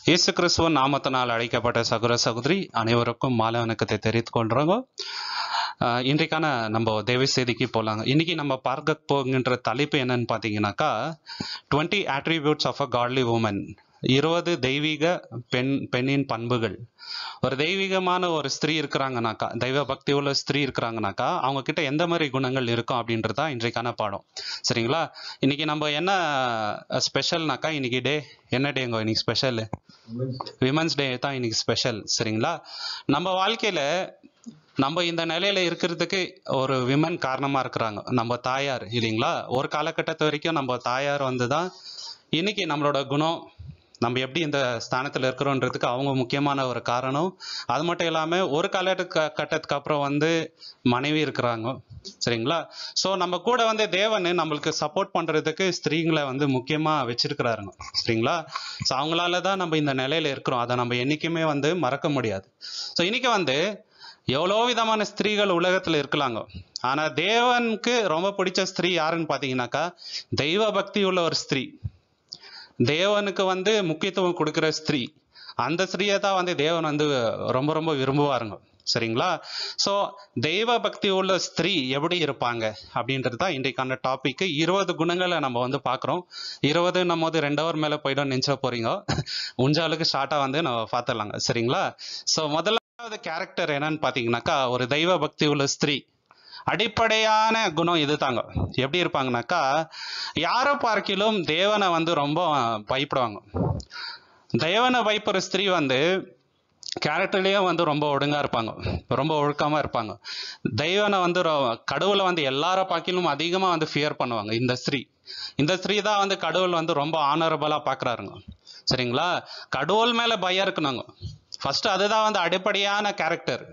இயேசு கிறிஸ்துவன் நாமத்தினால் அழைக்கப்பட்ட சகோதர சகோதரி அனைவருக்கும் மாலை வணக்கத்தை தெரிவித்துக் கொள்றோங்க ஆஹ் இன்றைக்கான நம்ம தேவை செய்திக்கு போலாங்க இன்னைக்கு நம்ம பார்க்க போகின்ற தலைப்பு என்னன்னு பார்த்தீங்கன்னாக்கா twenty attributes of a godly woman இருபது தெய்வீக பெண் பெண்ணின் பண்புகள் ஒரு தெய்வீகமான ஒரு ஸ்திரீ இருக்கிறாங்கனாக்கா தெய்வ பக்தி உள்ள ஸ்திரீ இருக்கிறாங்கனாக்கா அவங்க கிட்ட எந்த மாதிரி குணங்கள் இருக்கும் அப்படின்றதா இன்றைக்கான பாடம் சரிங்களா இன்னைக்கு நம்ம என்ன ஸ்பெஷல்னாக்கா இன்னைக்கு டே என்ன டேங்க இன்னைக்கு ஸ்பெஷல் விமன்ஸ் டே தான் இன்னைக்கு ஸ்பெஷல் சரிங்களா நம்ம வாழ்க்கையில நம்ம இந்த நிலையில இருக்கிறதுக்கு ஒரு விமன் காரணமா இருக்கிறாங்க நம்ம தாயார் இல்லைங்களா ஒரு காலகட்டத்து வரைக்கும் நம்ம தாயார் வந்து தான் இன்னைக்கு நம்மளோட குணம் நம்ம எப்படி இந்த ஸ்தானத்துல இருக்கிறோன்றதுக்கு அவங்க முக்கியமான ஒரு காரணம் அது மட்டும் இல்லாம ஒரு காலகட்ட கட்டத்துக்கு அப்புறம் வந்து மனைவி இருக்கிறாங்க சரிங்களா ஸோ நம்ம கூட வந்து தேவன் நம்மளுக்கு சப்போர்ட் பண்றதுக்கு ஸ்திரீங்களை வந்து முக்கியமா வச்சிருக்கிறாருங்க சரிங்களா ஸோ அவங்களால தான் நம்ம இந்த நிலையில இருக்கிறோம் அதை நம்ம என்னைக்குமே வந்து மறக்க முடியாது ஸோ இன்னைக்கு வந்து எவ்வளோ விதமான ஸ்திரீகள் உலகத்துல இருக்கலாங்க ஆனா தேவனுக்கு ரொம்ப பிடிச்ச ஸ்திரீ யாருன்னு பாத்தீங்கன்னாக்கா தெய்வ பக்தி உள்ள ஒரு ஸ்திரீ தேவனுக்கு வந்து முக்கியத்துவம் கொடுக்கிற ஸ்திரீ அந்த ஸ்திரீயை தான் வந்து தேவன் வந்து ரொம்ப ரொம்ப விரும்புவாருங்க சரிங்களா ஸோ தெய்வ பக்தி உள்ள ஸ்திரீ எப்படி இருப்பாங்க அப்படின்றது தான் இன்றைக்கான டாபிக் இருபது குணங்களை நம்ம வந்து பார்க்குறோம் இருபது நம்ம வந்து ரெண்டு ஹவர் மேலே போயிடும் நினச்ச போறீங்க உஞ்சாலுக்கு ஷார்ட்டாக வந்து நம்ம பார்த்துடலாங்க சரிங்களா ஸோ முதலாவது கேரக்டர் என்னன்னு பார்த்தீங்கன்னாக்கா ஒரு தெய்வ பக்தி உள்ள ஸ்திரீ அடிப்படையான குணம் இது தாங்க எப்படி இருப்பாங்கனாக்கா யாரை பார்க்கிலும் தேவனை வந்து ரொம்ப பயப்படுவாங்க தேவனை பயப்படுற ஸ்திரீ வந்து கேரக்டர்லயே வந்து ரொம்ப ஒழுங்கா இருப்பாங்க ரொம்ப ஒழுக்கமா இருப்பாங்க தெய்வனை வந்து ரொ- கடவுளை வந்து எல்லார பார்க்கிலும் அதிகமா வந்து ஃபியர் பண்ணுவாங்க இந்த ஸ்திரீ இந்த ஸ்திரீ தான் வந்து கடவுள் வந்து ரொம்ப ஆனரபிளா பாக்குறாருங்க சரிங்களா கடவுள் மேல பயம் இருக்கணுங்க ஃபர்ஸ்ட் அதுதான் வந்து அடிப்படையான கேரக்டர்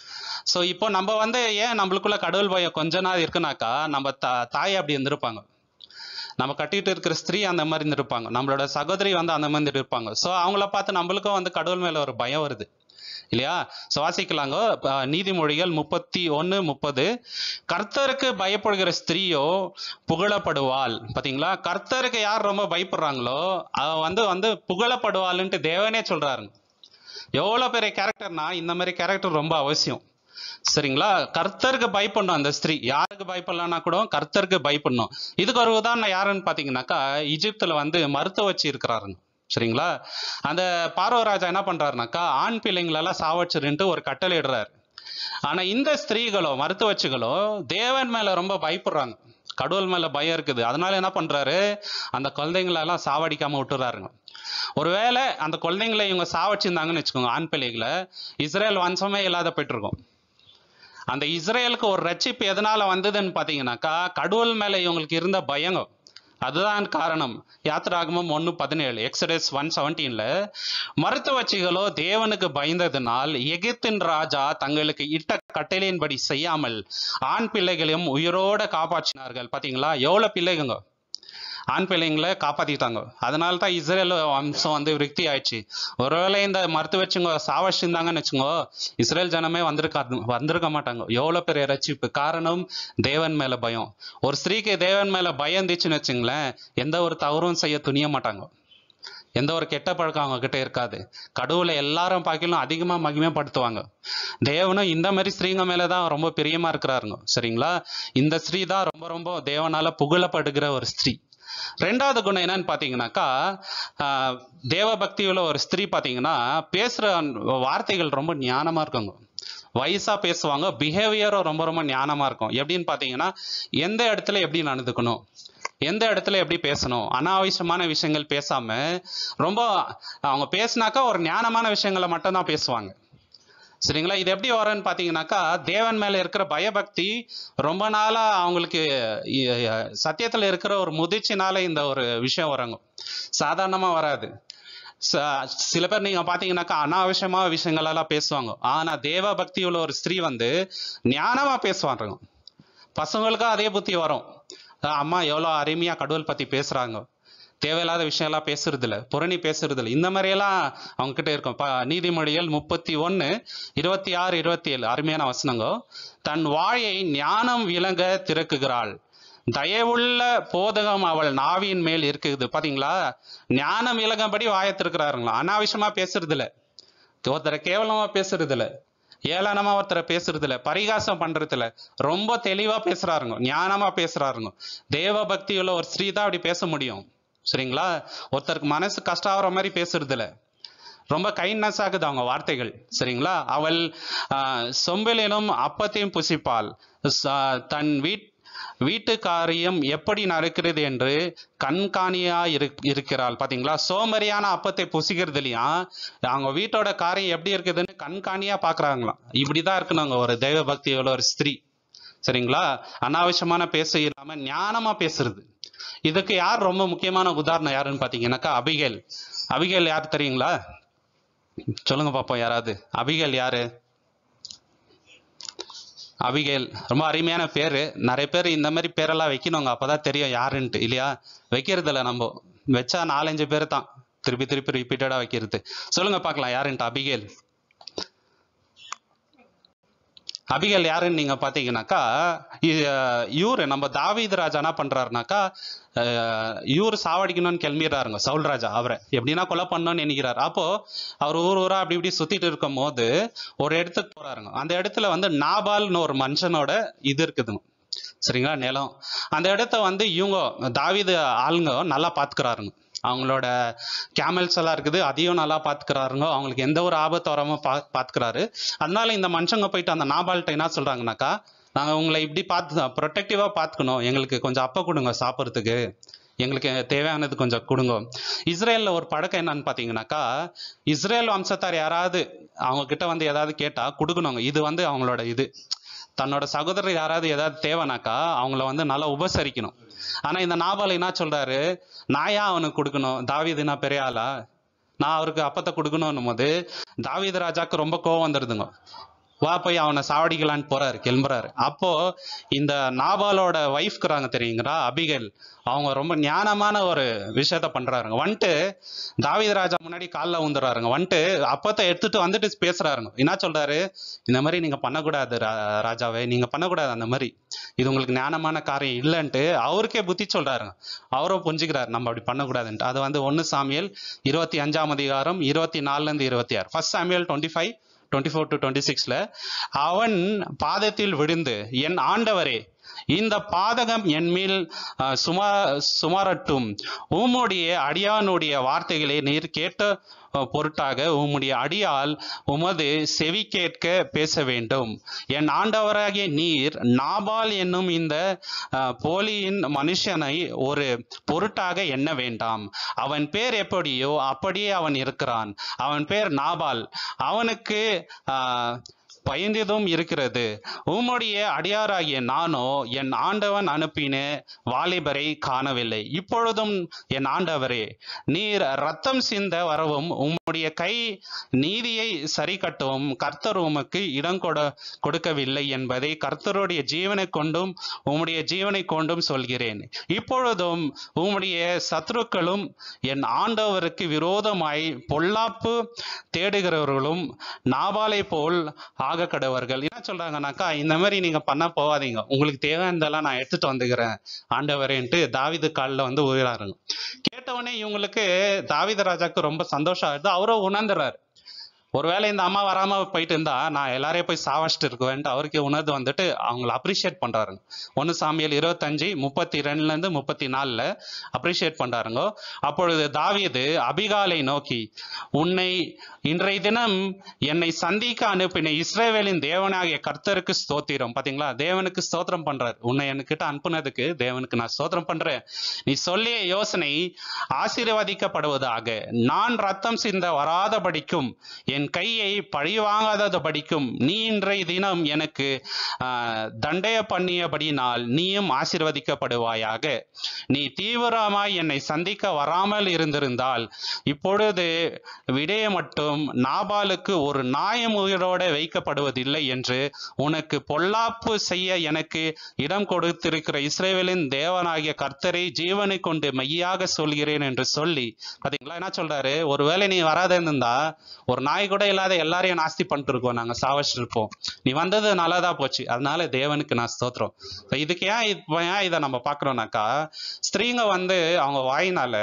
ஸோ இப்போ நம்ம வந்து ஏன் நம்மளுக்குள்ள கடவுள் பயம் கொஞ்ச நாள் இருக்குனாக்கா நம்ம தா தாய் அப்படி இருந்திருப்பாங்க நம்ம கட்டிட்டு இருக்கிற ஸ்திரீ அந்த மாதிரி இருந்திருப்பாங்க நம்மளோட சகோதரி வந்து அந்த மாதிரி இருப்பாங்க ஸோ அவங்கள பார்த்து நம்மளுக்கும் வந்து கடவுள் மேல ஒரு பயம் வருது இல்லையா ஸோ வாசிக்கலாங்க அஹ் நீதிமொழிகள் முப்பத்தி ஒன்று முப்பது கர்த்தருக்கு பயப்படுகிற ஸ்திரீயோ புகழப்படுவாள் பாத்தீங்களா கர்த்தருக்கு யார் ரொம்ப பயப்படுறாங்களோ அவ வந்து வந்து புகழப்படுவாள்ன்ட்டு தேவனே சொல்றாருங்க எவ்வளோ பெரிய கேரக்டர்னா இந்த மாதிரி கேரக்டர் ரொம்ப அவசியம் சரிங்களா கர்த்தருக்கு பயப்படணும் அந்த ஸ்திரீ யாருக்கு பயப்படலன்னா கூட கர்த்தருக்கு பயப்படணும் இதுக்கு ஒரு உதாரணம் யாருன்னு பாத்தீங்கன்னாக்கா ஈஜிப்துல வந்து மருத்துவ வச்சு இருக்கிறாருங்க சரிங்களா அந்த பார்வ ராஜா என்ன பண்றாருனாக்கா ஆண் பிள்ளைங்களெல்லாம் சாவச்சிருன்ட்டு ஒரு கட்டளை இடுறாரு ஆனா இந்த ஸ்திரீகளோ மருத்துவச்சிகளோ தேவன் மேல ரொம்ப பயப்படுறாங்க கடவுள் மேல பயம் இருக்குது அதனால என்ன பண்றாரு அந்த குழந்தைங்களை எல்லாம் சாவடிக்காம விட்டுறாருங்க ஒருவேளை அந்த குழந்தைங்களை இவங்க சாவச்சிருந்தாங்கன்னு வச்சுக்கோங்க ஆண் பிள்ளைகளை இஸ்ரேல் வம்சமே இல்லாத போயிட்டு இருக்கும் அந்த இஸ்ரேலுக்கு ஒரு ரட்சிப்பு எதனால வந்ததுன்னு பாத்தீங்கன்னாக்கா கடவுள் மேல இவங்களுக்கு இருந்த பயங்க அதுதான் காரணம் யாத்திராகமம் ஒன்று பதினேழு எக்ஸடஸ் ஒன் செவன்டீன்ல மருத்துவச்சிகளோ தேவனுக்கு பயந்ததினால் எகிப்தின் ராஜா தங்களுக்கு இட்ட கட்டளையின்படி செய்யாமல் ஆண் பிள்ளைகளையும் உயிரோட காப்பாற்றினார்கள் பாத்தீங்களா எவ்வளவு பிள்ளைங்க ஆண் பிள்ளைங்களை காப்பாத்திட்டாங்க அதனால தான் இஸ்ரேல் வம்சம் வந்து விருத்தி ஆயிடுச்சு ஒருவேளை இந்த மருத்துவச்சுங்க சாவச்சிருந்தாங்கன்னு வச்சுக்கோ இஸ்ரேல் ஜனமே வந்திருக்கா வந்திருக்க மாட்டாங்க எவ்வளவு பெரிய ரட்சிப்பு காரணம் தேவன் மேல பயம் ஒரு ஸ்திரீக்கு தேவன் மேல பயம் இருந்துச்சுன்னு வச்சுங்களேன் எந்த ஒரு தவறும் செய்ய துணிய மாட்டாங்க எந்த ஒரு கெட்ட பழக்கம் அவங்க கிட்ட இருக்காது கடவுளை எல்லாரும் பார்க்கலும் அதிகமா மகிமைப்படுத்துவாங்க தேவனும் இந்த மாதிரி ஸ்திரீங்க மேலதான் ரொம்ப பிரியமா இருக்கிறாருங்க சரிங்களா இந்த ஸ்திரீ தான் ரொம்ப ரொம்ப தேவனால புகழப்படுகிற ஒரு ஸ்திரீ ரெண்டாவது குணம் என்னன்னு பாத்தீங்கன்னாக்கா ஆஹ், தேவ பக்தியுள்ள ஒரு ஸ்திரீ பாத்தீங்கன்னா பேசுற வார்த்தைகள் ரொம்ப ஞானமா இருக்குங்க வயசா பேசுவாங்க பிஹேவியரும் ரொம்ப ரொம்ப ஞானமா இருக்கும் எப்படின்னு பாத்தீங்கன்னா எந்த இடத்துல எப்படி நடந்துக்கணும் எந்த இடத்துல எப்படி பேசணும் அனாவசியமான விஷயங்கள் பேசாம ரொம்ப அவங்க பேசினாக்கா ஒரு ஞானமான விஷயங்களை மட்டும் தான் பேசுவாங்க சரிங்களா இது எப்படி வரும்னு பாத்தீங்கன்னாக்கா தேவன் மேல இருக்கிற பயபக்தி ரொம்ப நாளா அவங்களுக்கு இ- இ- சத்தியத்துல இருக்கிற ஒரு முதிர்ச்சினால இந்த ஒரு விஷயம் வருங்க சாதாரணமா வராது ச- சில பேர் நீங்க பாத்தீங்கன்னாக்கா அனாவசியமா விஷயங்கள் எல்லாம் பேசுவாங்க ஆனா தேவ பக்தி உள்ள ஒரு ஸ்திரீ வந்து ஞானமா பேசுவாங்க பசங்களுக்கும் அதே புத்தி வரும் அஹ் அம்மா எவ்வளவு அருமையா கடவுள் பத்தி பேசுறாங்க தேவையில்லாத விஷயம் எல்லாம் பேசுறது இல்ல புரணி பேசுறது இல்ல இந்த மாதிரி எல்லாம் அவங்க கிட்ட இருக்கும் ப- நீதிமொழிகள் முப்பத்தி ஒன்னு இருபத்தி ஆறு இருபத்தி ஏழு அருமையான வசனங்க தன் வாயை ஞானம் விளங்க திறக்குகிறாள் தயவுள்ள போதகம் அவள் நாவின் மேல் இருக்குது பாத்தீங்களா ஞானம் இலகம்படி வாயத்திருக்கிறாருங்களா அனாவசியமா பேசுறது இல்ல ஒருத்தரை கேவலமா பேசுறது இல்ல ஏளனமா ஒருத்தரை பேசுறது இல்ல பரிகாசம் பண்றது இல்ல ரொம்ப தெளிவா பேசுறாருங்க ஞானமா பேசுறாருங்க தேவ பக்தியுள்ள ஒரு ஸ்ரீ தான் அப்படி பேச முடியும் சரிங்களா ஒருத்தருக்கு மனசு கஷ்டம் ஆகுற மாதிரி பேசுறது இல்ல ரொம்ப கைண்ட்னஸ் ஆகுது அவங்க வார்த்தைகள் சரிங்களா அவள் ஆஹ், சொம்பிலினும் அப்பத்தையும் புசிப்பாள் ச- தன் வீட் வீட்டு காரியம் எப்படி நடக்கிறது என்று கண்காணியா இருக்- இருக்கிறாள் பாத்தீங்களா சோமரியான அப்பத்தை புசிக்கிறது இல்லையா அவங்க வீட்டோட காரியம் எப்படி இருக்குதுன்னு கண்காணியா பாக்குறாங்களாம் இப்படிதான் இருக்கணுங்க ஒரு தெய்வ பக்தியோட ஒரு ஸ்திரீ சரிங்களா அனாவசியமான பேச இல்லாம ஞானமா பேசுறது இதுக்கு யார் ரொம்ப முக்கியமான உதாரணம் யாருன்னு பாத்தீங்கன்னாக்கா அபிகேல் அபிகேல் யார் தெரியுங்களா சொல்லுங்க பாப்போம் யாராவது அபிகேல் யாரு அபிகேல் ரொம்ப அருமையான பேரு நிறைய பேர் இந்த மாதிரி பேரெல்லாம் வைக்கணுங்க அப்பதான் தெரியும் யாருன்ட்டு இல்லையா வைக்கிறது இல்ல நம்ம வச்சா நாலஞ்சு பேர் தான் திருப்பி திருப்பி ரிப்பீட்டடா வைக்கிறது சொல்லுங்க பார்க்கலாம் யாருன்ட்டு அபிகேல் அபிகேல் யாருன்னு நீங்க பாத்தீங்கன்னாக்கா இ- இவரு நம்ம தாவீது ராஜா என்ன பண்றாருனாக்கா அஹ், இவரு சாவடிக்கணும்னு கிளம்பிடுறாருங்க சவுல் ராஜா அவரை எப்படின்னா கொலை பண்ணணும்னு நினைக்கிறாரு அப்போ அவர் ஊர் ஊரா அப்படி இப்படி சுத்திட்டு இருக்கும் போது ஒரு இடத்துக்கு போறாருங்க அந்த இடத்துல வந்து நாபால்னு ஒரு மனுஷனோட இது இருக்குதுங்க சரிங்களா நிலம் அந்த இடத்த வந்து இவங்க தாவீது ஆளுங்க நல்லா பாத்துக்கிறாருங்க அவங்களோட கேமல்ஸ் எல்லாம் இருக்குது அதையும் நல்லா பாத்துக்கிறாருங்க அவங்களுக்கு எந்த ஒரு ஆபத்து வராம பா பாத்துக்கிறாரு அதனால இந்த மனுஷங்க போயிட்டு அந்த நாபால்கிட்ட என்ன சொல்றாங்கனாக்கா நாங்க உங்களை இப்படி பார்த்து ப்ரொடெக்டிவா பாத்துக்கணும் எங்களுக்கு கொஞ்சம் அப்ப கொடுங்க சாப்பிட்றதுக்கு எங்களுக்கு தேவையானது கொஞ்சம் கொடுங்க இஸ்ரேல்ல ஒரு பழக்கம் என்னன்னு பாத்தீங்கன்னாக்கா இஸ்ரேல் வம்சத்தார் யாராவது அவங்க கிட்ட வந்து ஏதாவது கேட்டா கொடுக்கணுங்க இது வந்து அவங்களோட இது தன்னோட சகோதரர் யாராவது ஏதாவது தேவைனாக்கா அவங்கள வந்து நல்லா உபசரிக்கணும் ஆனா இந்த நாபால் என்ன சொல்றாரு நான் ஏன் அவனுக்கு கொடுக்கணும் தாவீது நான் பெரிய ஆளா நான் அவருக்கு அப்பத்தை கொடுக்கணும் போது தாவீது ராஜாக்கு ரொம்ப கோவம் வந்துருதுங்க வா போய் அவனை சாவடிக்கலான்னு போறாரு கிளம்புறாரு அப்போ இந்த நாபாலோட ஒய்ஃப்க்குறாங்க தெரியுங்களா அபிகேல் அவங்க ரொம்ப ஞானமான ஒரு விஷயத்த பண்றாருங்க வந்துட்டு தாவீது ராஜா முன்னாடி காலில் ஊந்துறாருங்க வந்துட்டு அப்பத்தை எடுத்துட்டு வந்துட்டு பேசுறாருங்க என்ன சொல்றாரு இந்த மாதிரி நீங்க பண்ணக்கூடாது ரா- ராஜாவே நீங்க பண்ணக்கூடாது அந்த மாதிரி இது உங்களுக்கு ஞானமான காரியம் இல்லைன்ட்டு அவருக்கே புத்தி சொல்றாருங்க அவரும் புரிஞ்சுக்கிறாரு நம்ம அப்படி பண்ணக்கூடாதுன்ட்டு அது வந்து ஒன்னு சாமியல் இருபத்தி அஞ்சாம் அதிகாரம் இருபத்தி நாலுல இருந்து இருபத்தி ஆறு first Samuel twenty five twenty four to twenty சிக்ஸ்ல அவன் பாதத்தில் விழுந்து என் ஆண்டவரே இந்த பாதகம் என் மேல் அஹ், சுமா சுமாரட்டும் உம்முடைய அடியானுடைய வார்த்தைகளை நீர் கேட்ட அஹ், பொருட்டாக உம்முடைய அடியால் உமது செவி கேட்க பேச வேண்டும் என் ஆண்டவராகிய நீர் நாபால் என்னும் இந்த அஹ், போலியின் மனுஷனை ஒரு பொருட்டாக எண்ண வேண்டாம் அவன் பேர் எப்படியோ அப்படியே அவன் இருக்கிறான் அவன் பேர் நாபால் அவனுக்கு ஆஹ், பயந்ததும் இருக்கிறது உம்முடைய அடியாராகிய நானோ என் ஆண்டவன் அனுப்பின வாலிபரை காணவில்லை இப்பொழுதும் என் ஆண்டவரே நீர் ரத்தம் சிந்த வரவும் உம்முடைய கை நீதியை சரி கட்டவும் கர்த்தர் உமக்கு இடம் கொட கொடுக்கவில்லை என்பதை கர்த்தருடைய ஜீவனை கொண்டும் உம்முடைய ஜீவனை கொண்டும் சொல்கிறேன் இப்பொழுதும் உம்முடைய சத்துருக்களும் என் ஆண்டவருக்கு விரோதமாய் பொல்லாப்பு தேடுகிறவர்களும் நாபாலை போல் ஆக கடவர்கள் என்ன சொல்றாங்கன்னாக்கா இந்த மாதிரி நீங்க பண்ண போகாதீங்க உங்களுக்கு தேவையானதெல்லாம் நான் எடுத்துட்டு வந்துக்கிறேன் ஆண்டவரேன்ட்டு தாவீது காலில் வந்து உயிராருங்க கேட்டவுடனே இவங்களுக்கு தாவீது ராஜாக்கு ரொம்ப சந்தோஷம் ஆகுது அவரும் உணர்ந்துறாரு ஒருவேளை இந்த அம்மா வராம போயிட்டு இருந்தா நான் எல்லாரையும் போய் சாவச்சிட்டு இருக்குவேன்ட்டு அவருக்கு உணர்ந்து வந்துட்டு அவங்கள அப்ரிஷியேட் பண்றாருங்க ஒன்னு சாமியல் இருபத்தஞ்சு முப்பத்தி ரெண்டுல இருந்து முப்பத்தி நாலுல அப்ரிஷியேட் பண்றாருங்க அப்பொழுது தாவீது அபிகாலை நோக்கி உன்னை இன்றைய தினம் என்னை சந்திக்க அனுப்பின இஸ்ரேவேலின் தேவனாகிய கர்த்தருக்கு ஸ்தோத்திரம் பாத்தீங்களா தேவனுக்கு ஸ்தோத்திரம் பண்றாரு உன்னை என்கிட்ட அனுப்புனதுக்கு தேவனுக்கு நான் ஸ்தோத்திரம் பண்றேன் நீ சொல்லிய யோசனை ஆசீர்வதிக்கப்படுவதாக நான் ரத்தம் சிந்த வராதபடிக்கும் என் கையை பழிவாங்காதது படிக்கும் நீ இன்றைய தினம் எனக்கு ஆஹ், தண்டய பண்ணியபடினால் நீயும் ஆசீர்வதிக்கப்படுவாயாக நீ தீவிரமாய் என்னை சந்திக்க வராமல் இருந்திருந்தால் இப்பொழுது விடைய மட்டும் நாபாலுக்கு ஒரு நாயம் உயிரோட வைக்கப்படுவதில்லை என்று உனக்கு பொல்லாப்பு செய்ய எனக்கு இடம் கொடுத்திருக்கிற இஸ்ரேவேலின் தேவனாகிய கர்த்தரை ஜீவனை கொண்டு மெய்யாக சொல்கிறேன் என்று சொல்லி பாத்தீங்களா என்ன சொல்றாரு ஒருவேளை நீ வராத இருந்தா ஒரு நாய் கூட இல்லாத எல்லாரையும் நாஸ்தி பண்ணிட்டு இருக்கோம் நாங்க சாவச்சிட்டு இருப்போம் நீ வந்தது நல்லதா போச்சு அதனால தேவனுக்கு நான் ஸ்தோத்திரம் இப்ப இதுக்கு ஏன் இப்ப ஏன் இதை நம்ம பாக்குறோம்னாக்கா ஸ்திரீங்க வந்து அவங்க வாயினால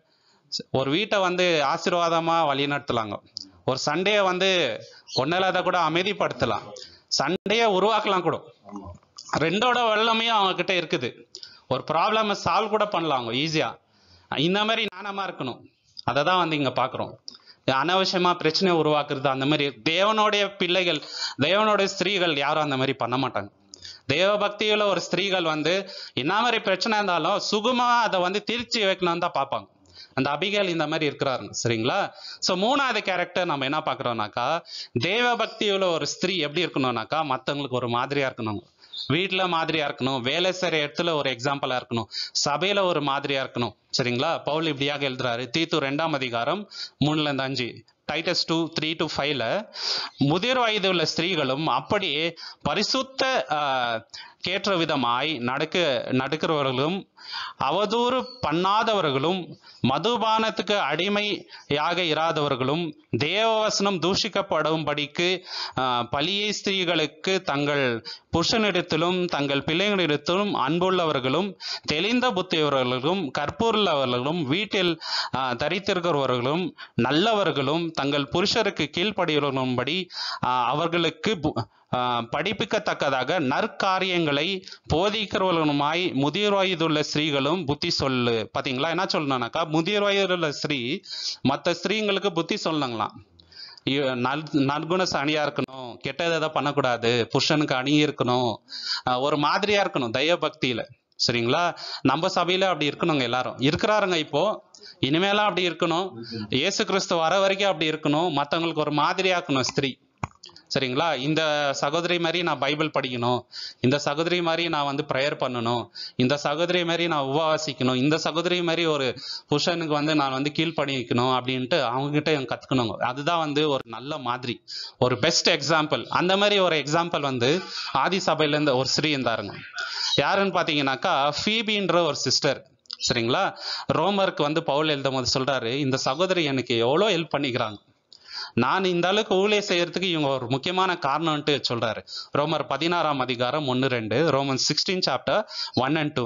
ஒரு வீட்டை வந்து ஆசீர்வாதமா வழி நடத்தலாங்க ஒரு சண்டையை வந்து ஒன்னில்லாத கூட அமைதிப்படுத்தலாம் சண்டையை உருவாக்கலாம் கூட ரெண்டோட வல்லமையும் அவங்க கிட்ட இருக்குது ஒரு ப்ராப்ளமை சால்வ் கூட பண்ணலாம் அவங்க ஈஸியா இந்த மாதிரி ஞானமா இருக்கணும் அதை தான் வந்து இங்க பாக்குறோம் அனாவசியமா பிரச்சனை உருவாக்குறது அந்த மாதிரி தேவனுடைய பிள்ளைகள் தேவனுடைய ஸ்திரீகள் யாரும் அந்த மாதிரி பண்ண மாட்டாங்க தேவ பக்தியுள்ள ஒரு ஸ்திரீகள் வந்து என்ன மாதிரி பிரச்சனை இருந்தாலும் சுகமா அதை வந்து திருச்சி வைக்கணும்னு தான் பார்ப்பாங்க அந்த அபிகேல் இந்த மாதிரி இருக்கிறாருங்க சரிங்களா சோ மூணாவது கேரக்டர் நம்ம என்ன பாக்குறோம்னாக்கா தேவ பக்தியுள்ள ஒரு ஸ்திரீ எப்படி இருக்கணும்னாக்கா மத்தவங்களுக்கு ஒரு மாதிரியா இருக்கணும் வீட்டுல மாதிரியா இருக்கணும் வேலை செய்யற இடத்துல ஒரு எக்ஸாம்பிளா இருக்கணும் சபையில ஒரு மாதிரியா இருக்கணும் சரிங்களா பவுல் இப்படியாக எழுதுறாரு தீத்து ரெண்டாம் அதிகாரம் மூணுல இருந்து அஞ்சு டைட்டஸ் டூ த்ரீ டு ஃபைவ்ல முதிர் வயது உள்ள ஸ்திரீகளும் அப்படியே பரிசுத்த ஆஹ், கேற்ற விதமாய் நடக்க நடக்கிறவர்களும் அவதூறு பண்ணாதவர்களும் மதுபானத்துக்கு அடிமையாக இராதவர்களும் தேவவசனம் தூஷிக்கப்படும்படிக்கு ஆஹ், பலியை ஸ்திரீகளுக்கு தங்கள் புருஷனிடத்திலும் தங்கள் பிள்ளைகளிடத்திலும் அன்புள்ளவர்களும் தெளிந்த புத்தியவர்களும் கற்புள்ளவர்களும் வீட்டில் ஆஹ், தரித்திருக்கிறவர்களும் நல்லவர்களும் தங்கள் புருஷருக்கு கீழ்ப்படியும்படி ஆஹ், அவர்களுக்கு பு- ஆஹ், படிப்பிக்கத்தக்கதாக நற்காரியங்களை போதிக்கிறவர்களுமாய் முதிர் வயதுள்ள ஸ்திரீகளும் புத்தி சொல்லு பாத்தீங்களா என்ன சொல்லணும்னாக்கா முதிர் வயதுள்ள ஸ்திரீ மற்ற ஸ்திரீங்களுக்கு புத்தி சொல்லணுங்களாம் இ- நல்- நற்குண அணியா இருக்கணும் கெட்டதை எதை பண்ணக்கூடாது புருஷனுக்கு அணி இருக்கணும் ஆஹ் ஒரு மாதிரியா இருக்கணும் தெய்வ பக்தியில சரிங்களா நம்ம சபையில அப்படி இருக்கணுங்க எல்லாரும் இருக்கிறாருங்க இப்போ இனிமேலாம் அப்படி இருக்கணும் இயேசு கிறிஸ்து வர வரைக்கும் அப்படி இருக்கணும் மத்தவங்களுக்கு ஒரு மாதிரியா இருக்கணும் ஸ்திரீ சரிங்களா இந்த சகோதரி மாதிரி நான் பைபிள் படிக்கணும் இந்த சகோதரி மாதிரி நான் வந்து ப்ரேயர் பண்ணணும் இந்த சகோதரி மாதிரி நான் உபவாசிக்கணும் இந்த சகோதரி மாதிரி ஒரு புருஷனுக்கு வந்து நான் வந்து கீழ்ப்படிக்கணும் அப்படின்ட்டு அவங்க கிட்ட எனக்கு கத்துக்கணுங்க அதுதான் வந்து ஒரு நல்ல மாதிரி ஒரு பெஸ்ட் எக்ஸாம்பிள் அந்த மாதிரி ஒரு எக்ஸாம்பிள் வந்து ஆதி சபையில இருந்து ஒரு ஸ்ரீ இருந்தாருங்க யாருன்னு பாத்தீங்கன்னாக்கா ஃபீபின்ற ஒரு சிஸ்டர் சரிங்களா ரோமருக்கு வந்து பவுல் எழுதும் போது சொல்றாரு இந்த சகோதரி எனக்கு எவ்வளோ ஹெல்ப் பண்ணிக்கிறாங்க நான் இந்த அளவுக்கு ஊழிய செய்யறதுக்கு இவங்க ஒரு முக்கியமான காரணம்ட்டு சொல்றாரு ரோமர் பதினாறாம் அதிகாரம் ஒன்னு ரெண்டு Roman sixteen chapter one and two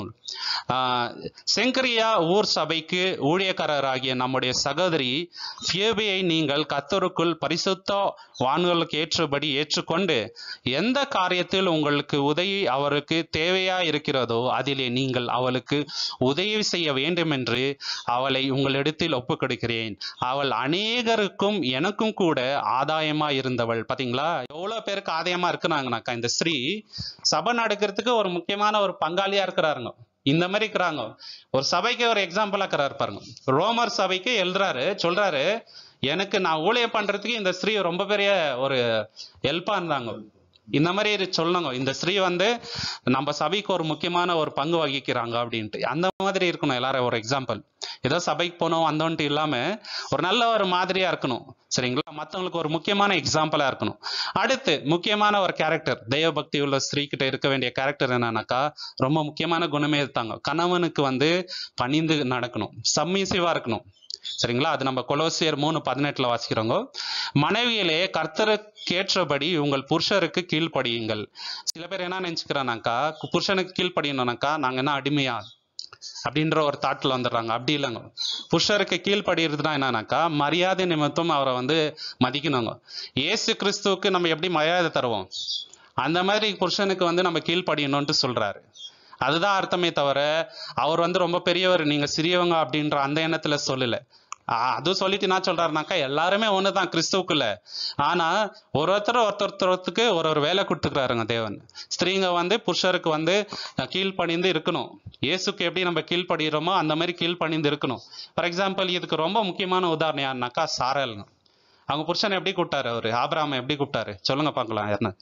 செங்கரியா ஊர் சபைக்கு ஊழியக்காரராகிய நம்முடைய சகோதரி பியோபியை நீங்கள் கத்தருக்குள் பரிசுத்த வான்களுக்கு ஏற்றபடி ஏற்றுக்கொண்டு எந்த காரியத்தில் உங்களுக்கு உதவி அவருக்கு தேவையா இருக்கிறதோ அதிலே நீங்கள் அவளுக்கு உதவி செய்ய வேண்டும் என்று அவளை உங்களிடத்தில் ஒப்புக் கொடுக்கிறேன் அவள் அநேகருக்கும் எனக்கும் கூட ஆதாயமா இருந்தவள் பாத்தீங்களா எவ்வளவு பேருக்கு ஆதாயமா இருக்கிறாங்கனாக்கா இந்த ஸ்ரீ சபை நடக்கிறதுக்கு ஒரு முக்கியமான ஒரு பங்காளியா இருக்கிறாருங்க இந்த மாதிரி இருக்கிறாங்க ஒரு சபைக்கு ஒரு எக்ஸாம்பிளா இருக்கிறாரு பாருங்க ரோமர் சபைக்கு எழுதுறாரு சொல்றாரு எனக்கு நான் ஊழியம் பண்றதுக்கு இந்த ஸ்ரீ ரொம்ப பெரிய ஒரு ஹெல்ப்பா இருந்தாங்க இந்த மாதிரி இது சொல்லணுங்க இந்த ஸ்ரீ வந்து நம்ம சபைக்கு ஒரு முக்கியமான ஒரு பங்கு வகிக்கிறாங்க அப்படின்ட்டு அந்த மாதிரி இருக்கணும் எல்லாரும் ஒரு எக்ஸாம்பிள் ஏதோ சபைக்கு போனோம் வந்தோன்ட்டு இல்லாம ஒரு நல்ல ஒரு மாதிரியா இருக்கணும் சரிங்களா மத்தவங்களுக்கு ஒரு முக்கியமான எக்ஸாம்பிளா இருக்கணும் அடுத்து முக்கியமான ஒரு கேரக்டர் தெய்வ பக்தி உள்ள ஸ்திரீ கிட்ட இருக்க வேண்டிய கேரக்டர் என்னன்னாக்கா ரொம்ப முக்கியமான குணமே இருத்தாங்க கணவனுக்கு வந்து பணிந்து நடக்கணும் சம்மிசிவா இருக்கணும் சரிங்களா அது நம்ம கொலோசியர் மூணு பதினெட்டுல வாசிக்கிறோங்க மனைவியிலே கர்த்தருக்கேற்றபடி உங்கள் புருஷருக்கு கீழ்ப்படியுங்கள் சில பேர் என்ன நினைச்சுக்கிறானாக்கா புருஷனுக்கு கீழ்ப்படியணும்னாக்கா நாங்க என்ன அடிமையா அப்படின்ற ஒரு தாட்ல வந்துடுறாங்க அப்படி இல்லைங்க புருஷருக்கு கீழ்ப்படிறதுனா என்னன்னாக்கா மரியாதை நிமித்தம் அவரை வந்து மதிக்கணுங்க இயேசு கிறிஸ்துவுக்கு நம்ம எப்படி மரியாதை தருவோம் அந்த மாதிரி புருஷனுக்கு வந்து நம்ம கீழ்ப்படியணும்ட்டு சொல்றாரு அதுதான் அர்த்தமே தவிர அவர் வந்து ரொம்ப பெரியவர் நீங்க சிறியவங்க அப்படின்ற அந்த எண்ணத்துல சொல்லல ஆஹ் அது சொல்லிட்டு என்ன சொல்றாருனாக்கா எல்லாருமே ஒண்ணுதான் கிறிஸ்துவுக்குள்ள ஆனா ஒரு ஒருத்தர் ஒருத்தருக்கு ஒரு ஒரு வேலை கொடுத்துக்கிறாருங்க தேவன் ஸ்திரீங்க வந்து புருஷருக்கு வந்து கீழ்ப்பணிந்து இருக்கணும் இயேசுக்கு எப்படி நம்ம கீழ்ப்படுகிறோமோ அந்த மாதிரி கீழ்ப்பணிந்து இருக்கணும் ஃபார் எக்ஸாம்பிள் இதுக்கு ரொம்ப முக்கியமான உதாரணம் யாருனாக்கா சாரல்ங்க அவங்க புருஷனை எப்படி கூப்பிட்டாரு அவரு ஆபிராம எப்படி கூப்பிட்டாரு சொல்லுங்க பார்க்கலாம் யாருன்னு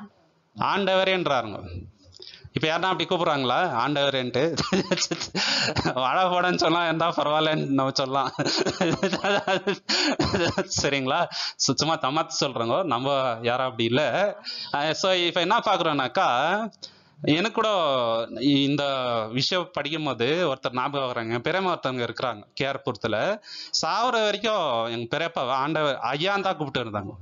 ஆண்டவரேன்றாருங்க இப்ப யாருன்னா அப்படி கூப்பிடுறாங்களா ஆண்டவரேன்ட்டு வாழ போடன்னு சொல்லலாம் இருந்தா பரவாயில்லன்னு நம்ம சொல்லலாம் சரிங்களா சு- சும்மா தமாத்து சொல்றோங்க நம்ம யாரும் அப்படி இல்ல சோ இப்ப என்ன பாக்குறோம்னாக்கா எனக்கு கூட இந்த விஷயம் படிக்கும் போது ஒருத்தர் ஞாபகம் வராங்க என் பெரியம்மா ஒருத்தவங்க இருக்கிறாங்க கேஆர்புரத்துல சாவர வரைக்கும் எங்க பெரியப்பா ஆண்டவர் ஐயான் தான் கூப்பிட்டு இருந்தாங்க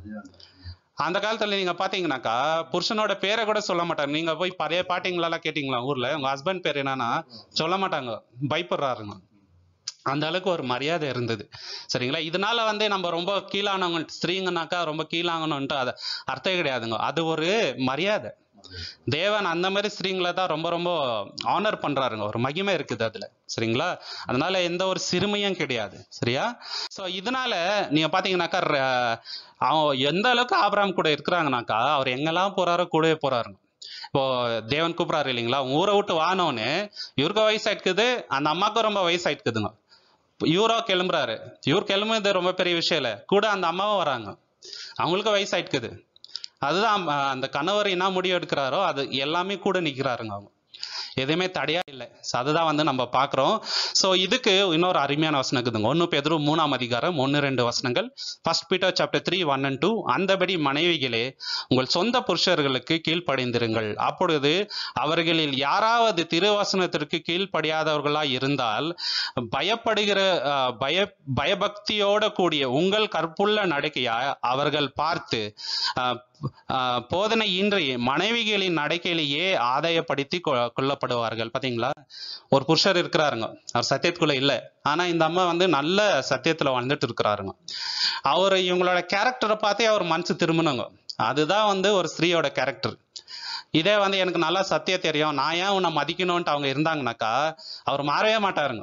அந்த காலத்துல நீங்க பாத்தீங்கன்னாக்கா புருஷனோட பேரை கூட சொல்ல மாட்டாங்க நீங்க போய் பழைய பாட்டிங்களெல்லாம் கேட்டீங்களா ஊர்ல உங்க ஹஸ்பண்ட் பேர் என்னன்னா சொல்ல மாட்டாங்க பயப்படுறாருங்க அந்த அளவுக்கு ஒரு மரியாதை இருந்தது சரிங்களா இதனால வந்து நம்ம ரொம்ப கீழானவங்க ஸ்திரீங்கனாக்கா ரொம்ப கீழாங்கணும்ட்டு அது அர்த்தம் கிடையாதுங்க அது ஒரு மரியாதை தேவன் அந்த மாதிரி ஸ்திரீங்களை தான் ரொம்ப ரொம்ப ஆனர் பண்றாருங்க ஒரு மகிமை இருக்குது அதுல சரிங்களா அதனால எந்த ஒரு சிறுமையும் கிடையாது சரியா சோ இதனால நீங்க பாத்தீங்கன்னாக்கா ர- அவன் எந்த அளவுக்கு ஆபிரகாம் கூட இருக்கிறாங்கனாக்கா அவர் எங்கெல்லாம் போறாரோ கூடவே போறாருங்க இப்போ தேவன் கூப்பிடாரு இல்லைங்களா ஊரை விட்டு வானோன்னு இவருக்கு வயசாயிட்டுக்குது அந்த அம்மாவுக்கும் ரொம்ப வயசாயிட்டுக்குதுங்க இவரோ கிளம்புறாரு இவர் கிளம்புறது ரொம்ப பெரிய விஷயம் இல்லை கூட அந்த அம்மாவும் வராங்க அவங்களுக்கு வயசாயிட்டுக்குது அதுதான் அம்- அந்த கணவர் என்ன முடிவு எடுக்கிறாரோ அது எல்லாமே கூட நிக்கிறாருங்க அவங்க எதுவுமே தடையா இல்லை So அதுதான் வந்து நம்ம பார்க்கிறோம் ஸோ இதுக்கு இன்னொரு அருமையான வசனம் இருக்குதுங்க ஒன்று பேதுரு மூணாம் அதிகாரம் ஒன்று ரெண்டு வசனங்கள் first Peter chapter three one and two அந்தபடி மனைவிகளே உங்கள் சொந்த புருஷர்களுக்கு கீழ்ப்படிந்திருங்கள் அப்பொழுது அவர்களில் யாராவது திருவசனத்திற்கு கீழ்ப்படியாதவர்களாய் இருந்தால் பயப்படுகிற அஹ், பய பயபக்தியோட கூடிய உங்கள் கற்புள்ள நடக்கையா அவர்கள் பார்த்து அஹ், அஹ், போதனையின்றி மனைவிகளின் நடக்கையிலேயே ஆதாயப்படுத்தி கொ- கொள்ளப்படுவார்கள் பாத்தீங்களா ஒரு புருஷர் இருக்கிறாருங்க அவர் சத்தியத்துக்குள்ள இல்ல ஆனா இந்த அம்மா வந்து நல்ல சத்தியத்துல வாழ்ந்துட்டு இருக்கிறாருங்க அவர் இவங்களோட கேரக்டரை பார்த்தே அவர் மனசு திரும்பணுங்க அதுதான் வந்து ஒரு ஸ்திரீயோட கேரக்டர் இதே வந்து எனக்கு நல்லா சத்தியம் தெரியும் நான் ஏன் உன்னை மதிக்கணும்ட்டு அவங்க இருந்தாங்கனாக்கா அவர் மாறவே மாட்டாருங்க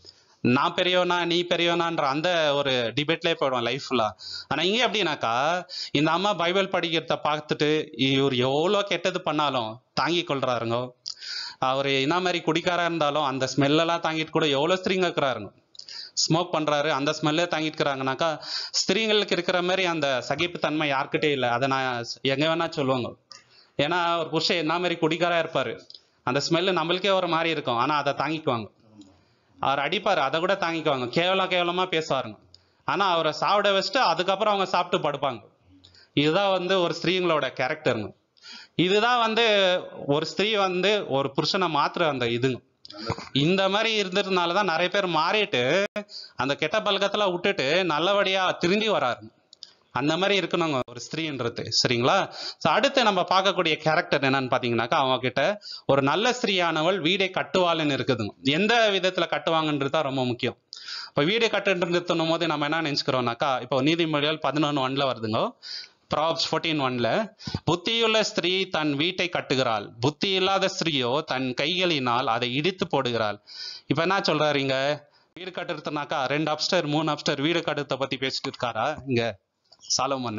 நான் பெரியவனா நீ பெரியவனான்ற அந்த ஒரு டிபேட்லேயே போயிடுவோம் லைஃப் ஃபுல்லா ஆனா இங்க எப்படின்னாக்கா இந்த அம்மா பைபிள் படிக்கிறத பார்த்துட்டு இவர் எவ்வளோ கெட்டது பண்ணாலும் தாங்கி கொள்றாருங்க அவர் என்ன மாதிரி குடிக்காரா இருந்தாலும் அந்த ஸ்மெல்லெல்லாம் தாங்கிட்டு கூட எவ்வளோ ஸ்திரீங்க இருக்கிறாருங்க ஸ்மோக் பண்றாரு அந்த ஸ்மெல்லே தாங்கிட்டுக்கிறாங்கனாக்கா ஸ்திரீங்களுக்கு இருக்கிற மாதிரி அந்த சகிப்புத்தன்மை யார்கிட்டே இல்லை அதை நான் எங்க வேணா சொல்லுவாங்க ஏன்னா ஒரு புருஷன் என்ன மாதிரி குடிக்காரா இருப்பாரு அந்த ஸ்மெல்லு நம்மளுக்கே ஒரு மாதிரி இருக்கும் ஆனா அதை தாங்கிக்குவாங்க அவர் அடிப்பாரு அதை கூட தாங்கிக்குவாங்க கேவலம் கேவலமா பேசுவாருங்க ஆனா அவரை சாப்பிட வச்சுட்டு அதுக்கப்புறம் அவங்க சாப்பிட்டு படுப்பாங்க இதுதான் வந்து ஒரு ஸ்திரீங்களோட கேரக்டருங்க இதுதான் வந்து ஒரு ஸ்திரீ வந்து ஒரு புருஷனை மாத்துற அந்த இதுங்க இந்த மாதிரி இருந்ததுனால தான் நிறைய பேர் மாறிட்டு அந்த கெட்ட பழக்கத்துல விட்டுட்டு நல்லபடியா திரும்பி வராருங்க அந்த மாதிரி இருக்கணுங்க ஒரு ஸ்திரீன்றது சரிங்களா So, அடுத்து நம்ம பார்க்கக்கூடிய கேரக்டர் என்னன்னு பாத்தீங்கன்னாக்கா அவங்க கிட்ட ஒரு நல்ல ஸ்திரீயானவள் வீடை கட்டுவாள்னு இருக்குதுங்க எந்த விதத்துல கட்டுவாங்கன்றது தான் ரொம்ப முக்கியம் இப்போ வீடு கட்டுன்றதுன்னும் போது நம்ம என்ன நினைச்சுக்கிறோம்னாக்கா இப்போ நீதிமொழிகள் பதினொன்று ஒன்ல வருதுங்க ப்ராப்ஸ் ஃபோர்டீன் ஒன்ல புத்தியுள்ள ஸ்திரீ தன் வீட்டை கட்டுகிறாள் புத்தி இல்லாத ஸ்திரீயோ தன் கைகளினால் அதை இடித்து போடுகிறாள் இப்ப என்ன சொல்றாரு இங்க வீடு கட்டுறதுனாக்கா ரெண்டு அப்ஸ்டர் மூணு அப்ஸ்டர் வீடு கட்டுறத பத்தி பேசிட்டு இருக்காரா இங்க சாலமன்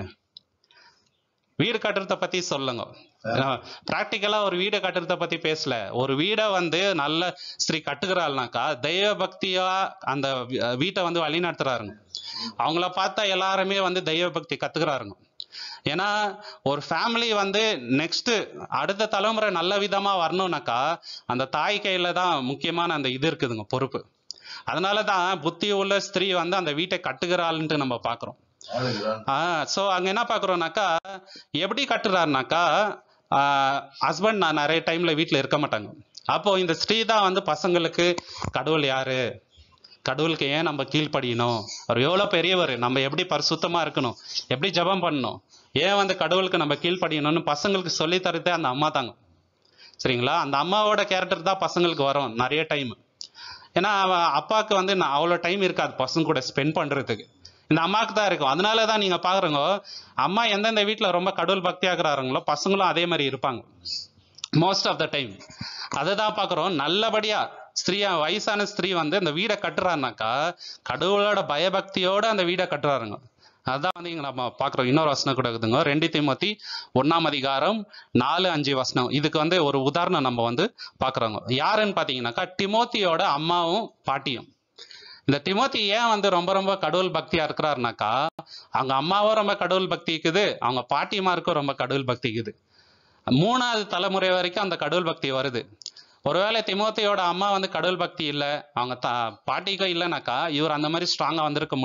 வீடு கட்டுறத பத்தி சொல்லுங்க பிராக்டிக்கலா ஒரு வீடு கட்டுறத பத்தி பேசல ஒரு வீடை வந்து நல்ல ஸ்ரீ கட்டுகிறாள்னாக்கா தெய்வ பக்தியா அந்த வீ- வீட்டை வந்து வழி நடத்துறாருங்க அவங்கள பார்த்தா எல்லாருமே வந்து தெய்வ பக்தி கத்துக்கிறாருங்க ஏன்னா ஒரு ஃபேமிலி வந்து நெக்ஸ்ட் அடுத்த தலைமுறை நல்ல விதமா வரணும்னாக்கா அந்த தாய் கையில தான் முக்கியமான அந்த இது இருக்குதுங்க பொறுப்பு அதனால தான் புத்தி உள்ள ஸ்திரீ வந்து அந்த வீட்டை கட்டுகிறாள்ன்ட்டு நம்ம பார்க்கிறோம் ஆஹ் சோ அங்க என்ன பாக்குறோம்னாக்கா எப்படி கட்டுறாருனாக்கா ஹஸ்பண்ட் நான் நிறைய டைம்ல வீட்ல இருக்க மாட்டாங்க அப்போ இந்த ஸ்ரீ தான் வந்து பசங்களுக்கு கடவுள் யாரு கடவுளுக்கு ஏன் நம்ம கீழ்ப்படியணும் அவர் எவ்வளவு பெரியவர் நம்ம எப்படி பரிசுத்தமா இருக்கணும் எப்படி ஜெபம் பண்ணணும் ஏன் வந்து கடவுளுக்கு நம்ம கீழ்ப்படியணும்னு பசங்களுக்கு சொல்லி தரதே அந்த அம்மா தாங்க சரிங்களா அந்த அம்மாவோட கேரக்டர் தான் பசங்களுக்கு வரும் நிறைய டைம் ஏன்னா அவ அப்பாவுக்கு வந்து நான் அவ்வளோ டைம் இருக்காது பசங்க கூட ஸ்பெண்ட் பண்றதுக்கு இந்த அம்மாவுக்கு தான் இருக்கும் அதனால தான் நீங்க பாக்குறீங்க அம்மா எந்தெந்த வீட்ல ரொம்ப கடவுள் பக்தியாகிறாங்களோ பசங்களும் அதே மாதிரி இருப்பாங்க மோஸ்ட் ஆஃப் த டைம் அதை தான் பார்க்குறோம் நல்லபடியா ஸ்திரீயா வயசான ஸ்திரீ வந்து இந்த வீடை கட்டுறாருனாக்கா கடவுளோட பயபக்தியோட அந்த வீடை கட்டுறாருங்க அதான் வந்து இங்க நம்ம பார்க்குறோம் இன்னொரு வசனம் கூட இருக்குதுங்க ரெண்டு தீமோத்தி ஒண்ணாம் அதிகாரம் நாலு அஞ்சு வசனம் இதுக்கு வந்து ஒரு உதாரணம் நம்ம வந்து பார்க்குறோங்க யாருன்னு பார்த்தீங்கன்னாக்கா டிமோத்தியோட அம்மாவும் பாட்டியும் இந்த டிமோத்தி ஏன் வந்து ரொம்ப ரொம்ப கடவுள் பக்தியா இருக்கிறாருனாக்கா அவங்க அம்மாவும் ரொம்ப கடவுள் பக்தி இருக்குது அவங்க பாட்டிமாருக்கும் ரொம்ப கடவுள் பக்தி இருக்குது மூணாவது தலைமுறை வரைக்கும் அந்த கடவுள் பக்தி வருது ஒருவேளை திமோத்தியோட அம்மா வந்து கடவுள் பக்தி இல்லை அவங்க தா பாட்டிக்கும் இல்லைனாக்கா இவர் அந்த மாதிரி ஸ்ட்ராங்கா வந்திருக்க முடியாது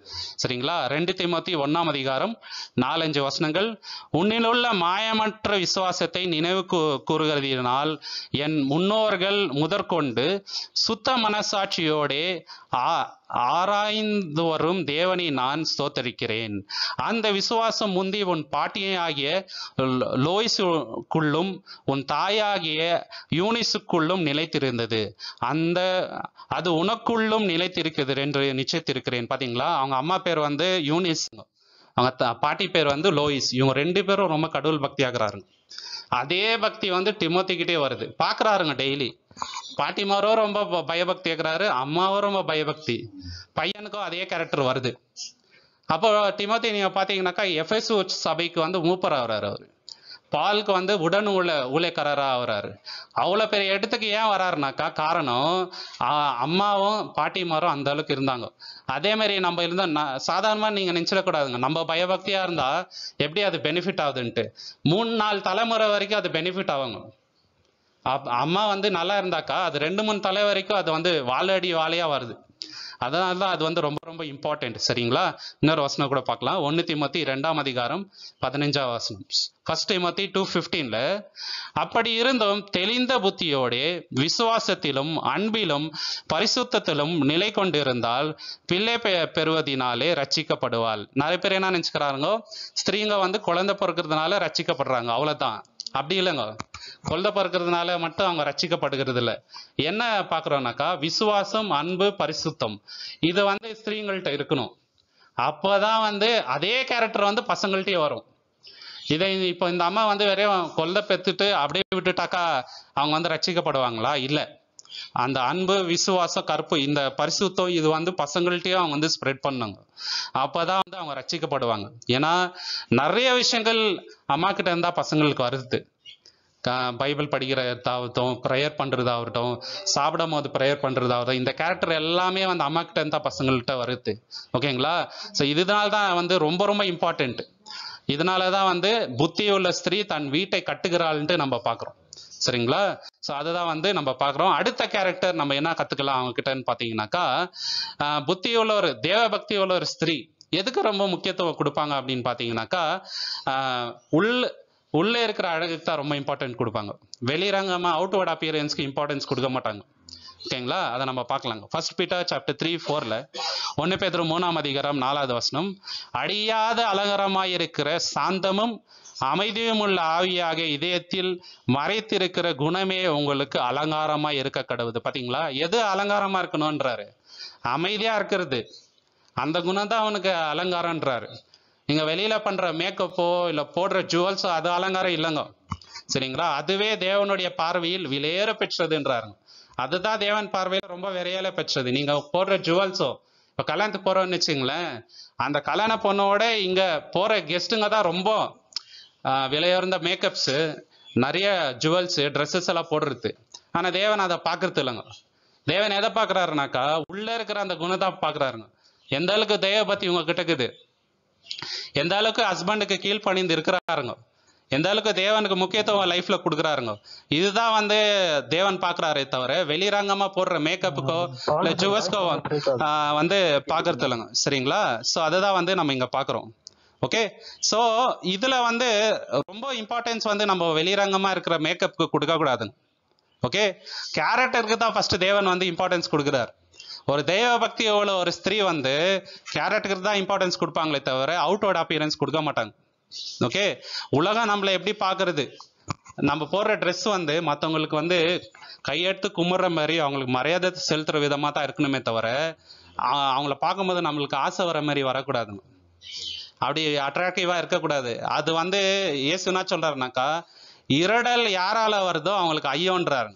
சரிங்களா ரெண்டு திமுத்தி ஒன்னாம் அதிகாரம் நாலஞ்சு வசனங்கள் உன்னிலுள்ள மாயமற்ற விசுவாசத்தை நினைவு கூ- கூறுகிறதினால் என் முன்னோர்கள் முதற்கொண்டு சுத்த மனசாட்சியோடே ஆ- ஆராய்ந்து வரும் தேவனை நான் ஸ்தோத்தரிக்கிறேன் அந்த விசுவாசம் முந்தி உன் பாட்டியாகிய லோ- லோயிசுக்குள்ளும் உன் தாயாகிய யூனிஸுக்குள்ளும் நிலைத்திருந்தது அந்த அது உனக்குள்ளும் நிலைத்திருக்கிறது என்று நிச்சயித்திருக்கிறேன் பாத்தீங்களா அவங்க அம்மா பேர் வந்து யூனிஸ் அவங்க த- பாட்டி பேர் வந்து லோயிஸ் இவங்க ரெண்டு பேரும் ரொம்ப கடவுள் பக்தி ஆகுறாருங்க அதே பக்தி வந்து டிமோத்திக்கிட்டே வருது பாக்குறாருங்க டெய்லி பாட்டிமாரும் ரொம்ப ப- பயபக்தி ஆகுறாரு அம்மாவும் ரொம்ப பயபக்தி பையனுக்கும் அதே கேரக்டர் வருது அப்போ டிமோத்தி நீங்க பாத்தீங்கன்னாக்கா எஃப்எஸ் சபைக்கு வந்து மூப்பர் ஆகுறாரு அவரு பாலுக்கு வந்து உடன் உள்ள ஊழியக்காரரா ஆகுறாரு அவ்வளவு பெரிய இடத்துக்கு ஏன் வராருனாக்கா காரணம் ஆ, அம்மாவும் பாட்டிமாரும் அந்த அளவுக்கு இருந்தாங்க அதே மாதிரி நம்ம இருந்தா ந- சாதாரணமா நீங்க நினைச்சிடக்கூடாதுங்க நம்ம பயபக்தியா இருந்தா எப்படி அது பெனிஃபிட் ஆகுதுன்ட்டு மூணு நாலு தலைமுறை வரைக்கும் அது பெனிஃபிட் ஆகுங்க அப்- அம்மா வந்து நல்லா இருந்தாக்கா அது ரெண்டு மூணு தலை வரைக்கும் அது வந்து வாழடி வாழையா வருது அதனால தான் அது வந்து ரொம்ப ரொம்ப இம்பார்ட்டன்ட் சரிங்களா இன்னொரு வசனம் கூட பார்க்கலாம் ஒன்னு திமுத்தி ரெண்டாம் அதிகாரம் பதினஞ்சாம் வசனம் ஃபர்ஸ்ட் திமுத்தி டூ ஃபிஃப்டீன்ல அப்படி இருந்தும் தெளிந்த புத்தியோடே விசுவாசத்திலும் அன்பிலும் பரிசுத்தத்திலும் நிலை கொண்டிருந்தால் பிள்ளை பெ- பெறுவதினாலே ரட்சிக்கப்படுவாள் நிறைய பேர் என்ன நினைச்சுக்கிறாங்க ஸ்திரீங்க வந்து குழந்தை பிறக்கிறதுனால ரட்சிக்கப்படுறாங்க அவ்வளவுதான் அப்படி இல்லைங்க குழந்தை பிறக்கிறதுனால மட்டும் அவங்க ரட்சிக்கப்படுகிறது இல்ல என்ன பாக்குறோம்னாக்கா விசுவாசம் அன்பு பரிசுத்தம் இது வந்து ஸ்திரீங்கள்ட்ட இருக்கணும் அப்பதான் வந்து அதே கேரக்டர் வந்து பசங்கள்ட்டயே வரும் இதை இப்போ இந்த அம்மா வந்து வெறும் கொல்ல பெத்துட்டு அப்படியே விட்டுட்டாக்கா அவங்க வந்து ரட்சிக்கப்படுவாங்களா இல்ல அந்த அன்பு விசுவாசம் கற்பு இந்த பரிசுத்தம் இது வந்து பசங்கள்ட்டயும் அவங்க வந்து ஸ்ப்ரெட் பண்ணுங்க அப்பதான் வந்து அவங்க ரட்சிக்கப்படுவாங்க ஏன்னா நிறைய விஷயங்கள் அம்மா கிட்ட இருந்தா பசங்களுக்கு வருது க- பைபிள் படிக்கிறதாகட்டும் ப்ரேயர் பண்றதாகட்டும் சாப்பிடும் போது ப்ரேயர் பண்றதாகட்டும் இந்த கேரக்டர் எல்லாமே வந்து அம்மா கிட்ட இருந்தா பசங்கள்கிட்ட வருது ஓகேங்களா ஸோ இதனால தான் வந்து ரொம்ப ரொம்ப இம்பார்ட்டன்ட் இதனால தான் வந்து புத்தி உள்ள ஸ்திரீ தன் வீட்டை கட்டுகிறாள்ன்ட்டு நம்ம பார்க்குறோம் சரிங்களா ஸோ அதுதான் வந்து நம்ம பார்க்குறோம் அடுத்த கேரக்டர் நம்ம என்ன கத்துக்கலாம் அவங்க கிட்டன்னு பார்த்தீங்கன்னாக்கா ஆஹ் புத்தி உள்ள ஒரு தேவ பக்தி உள்ள ஒரு ஸ்திரீ எதுக்கு ரொம்ப முக்கியத்துவம் கொடுப்பாங்க அப்படின்னு பார்த்தீங்கன்னாக்கா ஆஹ் உள் உள்ளே இருக்கிற அழகுக்கு தான் ரொம்ப இம்பார்ட்டன்ட் கொடுப்பாங்க வெளிரங்கமா அவுட்வர்ட் அப்பியரன்ஸ்க்கு இம்பார்ட்டன்ஸ் கொடுக்க மாட்டாங்க ஓகேங்களா அதை நம்ம பார்க்கலாங்க ஃபர்ஸ்ட் பீட்டர் சாப்டர் த்ரீ ஃபோர்ல ஒன்னு பேதுரு மூணாம் அதிகாரம் நாலாவது வசனம் அழியாத அலங்காரமாயிருக்கிற சாந்தமும் அமைதியும் உள்ள ஆவியாக இதயத்தில் மறைத்திருக்கிற குணமே உங்களுக்கு அலங்காரமா இருக்க கடவுது பாத்தீங்களா எது அலங்காரமா இருக்கணும்ன்றாரு அமைதியா இருக்கிறது அந்த குணம் தான் அவனுக்கு அலங்காரம்ன்றாரு நீங்க வெளியில பண்ற மேக்கப்போ இல்ல போடுற ஜுவல்ஸோ அது அலங்காரம் இல்லைங்க சரிங்களா அதுவே தேவனுடைய பார்வையில் விலையேற பெற்றதுன்றாருங்க அதுதான் தேவன் பார்வையில ரொம்ப விரையால பெற்றது நீங்க போடுற ஜுவல்ஸோ இப்ப கல்யாணத்துக்கு போறோம்னு வச்சுங்களேன் அந்த கல்யாண பொண்ணோட இங்க போற கெஸ்ட்டுங்க தான் ரொம்ப ஆஹ், விலையுயர்ந்த மேக்கப்ஸ் நிறைய ஜுவல்ஸ் ட்ரெஸ்ஸஸ் எல்லாம் போடுறது ஆனா தேவன் அதை பாக்குறது இல்லைங்க தேவன் எதை பாக்குறாருனாக்கா உள்ள இருக்கிற அந்த குணத்தை பாக்குறாருங்க எந்த அளவுக்கு தேவ பத்தி உங்க கிட்ட இருக்குது எந்த அளவுக்கு ஹஸ்பண்டுக்கு கீழ்ப்பணிந்து இருக்கிறாருங்க எந்த அளவுக்கு தேவனுக்கு முக்கியத்துவம் லைஃப்ல கொடுக்குறாருங்க இதுதான் வந்து தேவன் பாக்குறாரே தவிர வெளிரங்கமா போடுற மேக்கப்புக்கோ இல்ல ஜுவல்ஸ்க்கோ வந்து பாக்குறது இல்லைங்க சரிங்களா சோ அதுதான் வந்து நம்ம இங்க பாக்குறோம் ஓகே சோ இதுல வந்து ரொம்ப இம்பார்ட்டன்ஸ் வந்து நம்ம வெளிரங்கமா இருக்கிற மேக்கப்புக்கு கொடுக்க கூடாதுங்க ஓகே கேரக்டருக்கு தான் ஃபர்ஸ்ட் தேவன் வந்து இம்பார்ட்டன்ஸ் கொடுக்குறாரு ஒரு தெய்வ பக்தி உள்ள ஒரு ஸ்திரீ வந்து கேரக்டருக்கு தான் இம்பார்ட்டன்ஸ் கொடுப்பாங்களே தவிர அவுட்வர்ட் அப்பியரன்ஸ் கொடுக்க மாட்டாங்க ஓகே உலகம் நம்மளை எப்படி பார்க்கிறது நம்ம போடுற ட்ரெஸ் வந்து மற்றவங்களுக்கு வந்து கையெடுத்து கும்பிட்ற மாதிரி அவங்களுக்கு மரியாதை செலுத்துற விதமா தான் இருக்கணுமே தவிர ஆ- அவங்கள பார்க்கும்போது நம்மளுக்கு ஆசை வர மாதிரி வரக்கூடாதுங்க அப்படி அட்ராக்டிவா இருக்கக்கூடாது அது வந்து இயேசு என்ன சொல்றாருனாக்கா இருடல் யாரால வருதோ அவங்களுக்கு ஐயோன்றாரு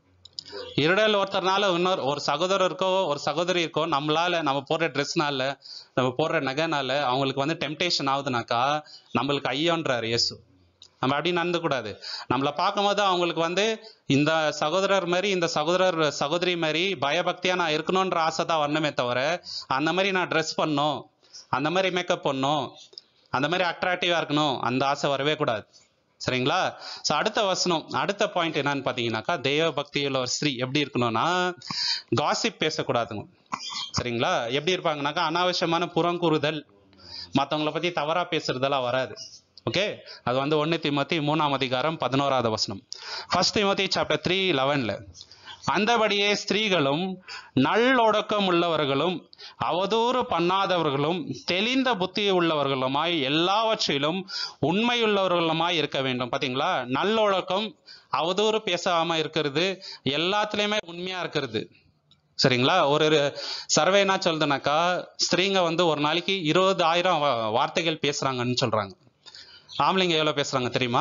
இருடல் ஒருத்தர்னால இன்னொரு ஒரு சகோதரருக்கோ ஒரு சகோதரிக்கோ நம்மளால நம்ம போடுற ட்ரெஸ்னால நம்ம போடுற நகைனால அவங்களுக்கு வந்து டெம்டேஷன் ஆகுதுனாக்கா நம்மளுக்கு ஐயோன்றாரு இயேசு நம்ம அப்படி நடந்து கூடாது நம்மள பார்க்கும்போது அவங்களுக்கு வந்து இந்த சகோதரர் மாதிரி இந்த சகோதரர் சகோதரி மாதிரி பயபக்தியா நான் இருக்கணும்ன்ற ஆசை தான் வரணுமே தவிர அந்த மாதிரி நான் ட்ரெஸ் பண்ணணும் அந்த மாதிரி மேக்கப் பண்ணணும் அந்த மாதிரி அட்ராக்டிவா இருக்கணும் அந்த ஆசை வரவே கூடாது சரிங்களா ஸோ அடுத்த வசனம் அடுத்த பாயிண்ட் என்னன்னு பார்த்தீங்கன்னாக்கா தெய்வ பக்தியுள்ள ஒரு ஸ்திரீ எப்படி இருக்கணும்னா காசிப் பேசக்கூடாதுங்க சரிங்களா எப்படி இருப்பாங்கனாக்கா அனாவசியமான புறங்கூறுதல் மற்றவங்கள பற்றி தவறா பேசுறதெல்லாம் வராது ஓகே அது வந்து ஒன்று திமுத்தி மூணாம் அதிகாரம் பதினோராவது வசனம் ஃபர்ஸ்ட் திமுத்தி சாப்டர் த்ரீ லெவனில் அந்தபடியே ஸ்திரீகளும் நல்லொடக்கம் உள்ளவர்களும் அவதூறு பண்ணாதவர்களும் தெளிந்த புத்தி உள்ளவர்களுமாய் எல்லாவற்றிலும் உண்மையுள்ளவர்களுமாய் இருக்க வேண்டும் பாத்தீங்களா நல்லொழக்கம் அவதூறு பேசாம இருக்கிறது எல்லாத்துலயுமே உண்மையா இருக்கிறது சரிங்களா ஒரு சர்வே என்ன சொல்லுதுனாக்கா ஸ்திரீங்க வந்து ஒரு நாளைக்கு இருபதாயிரம் வா- வார்த்தைகள் பேசுறாங்கன்னு சொல்றாங்க ஆம்பளைங்க எவ்வளவு பேசுறாங்க தெரியுமா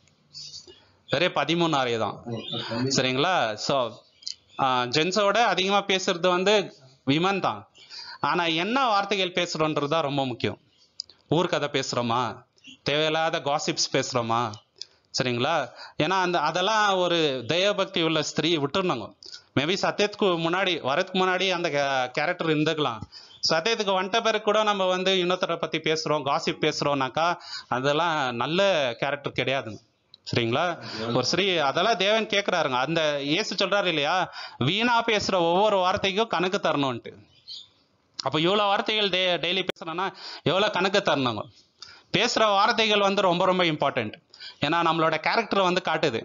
வெறும் பதிமூணாயிரம் தான் சரிங்களா ஸோ ஜென்ஸோட அதிகமா பேசுறது வந்து விமன் தான் ஆனா என்ன வார்த்தைகள் பேசுறோன்றது தான் ரொம்ப முக்கியம் ஊர்க்கதை பேசுறோமா தேவையில்லாத காசிப்ஸ் பேசுறோமா சரிங்களா ஏன்னா அந்த அதெல்லாம் ஒரு தெய்வபக்தி உள்ள ஸ்திரீ விட்டுருந்தாங்க மேபி சத்தியத்துக்கு முன்னாடி வரதுக்கு முன்னாடி அந்த கேரக்டர் இருந்துக்கலாம் சத்தியத்துக்கு வந்துட்ட பிறகு கூட நம்ம வந்து இன்னொருத்தரை பத்தி பேசுறோம் காசிப் பேசுறோம்னாக்கா அதெல்லாம் நல்ல கேரக்டர் கிடையாதுங்க சரிங்களா ஒரு ஸ்ரீ அதெல்லாம் தேவன் கேக்குறாருங்க அந்த இயேசு சொல்றாரு இல்லையா வீணா பேசுற ஒவ்வொரு வார்த்தைக்கும் கணக்கு தரணும்ட்டு அப்ப இவ்வளவு வார்த்தைகள் டே டெய்லி பேசுறோம்னா எவ்வளவு கணக்கு தரணுங்க பேசுற வார்த்தைகள் வந்து ரொம்ப ரொம்ப இம்பார்ட்டன்ட் ஏன்னா நம்மளோட கேரக்டர் வந்து காட்டுது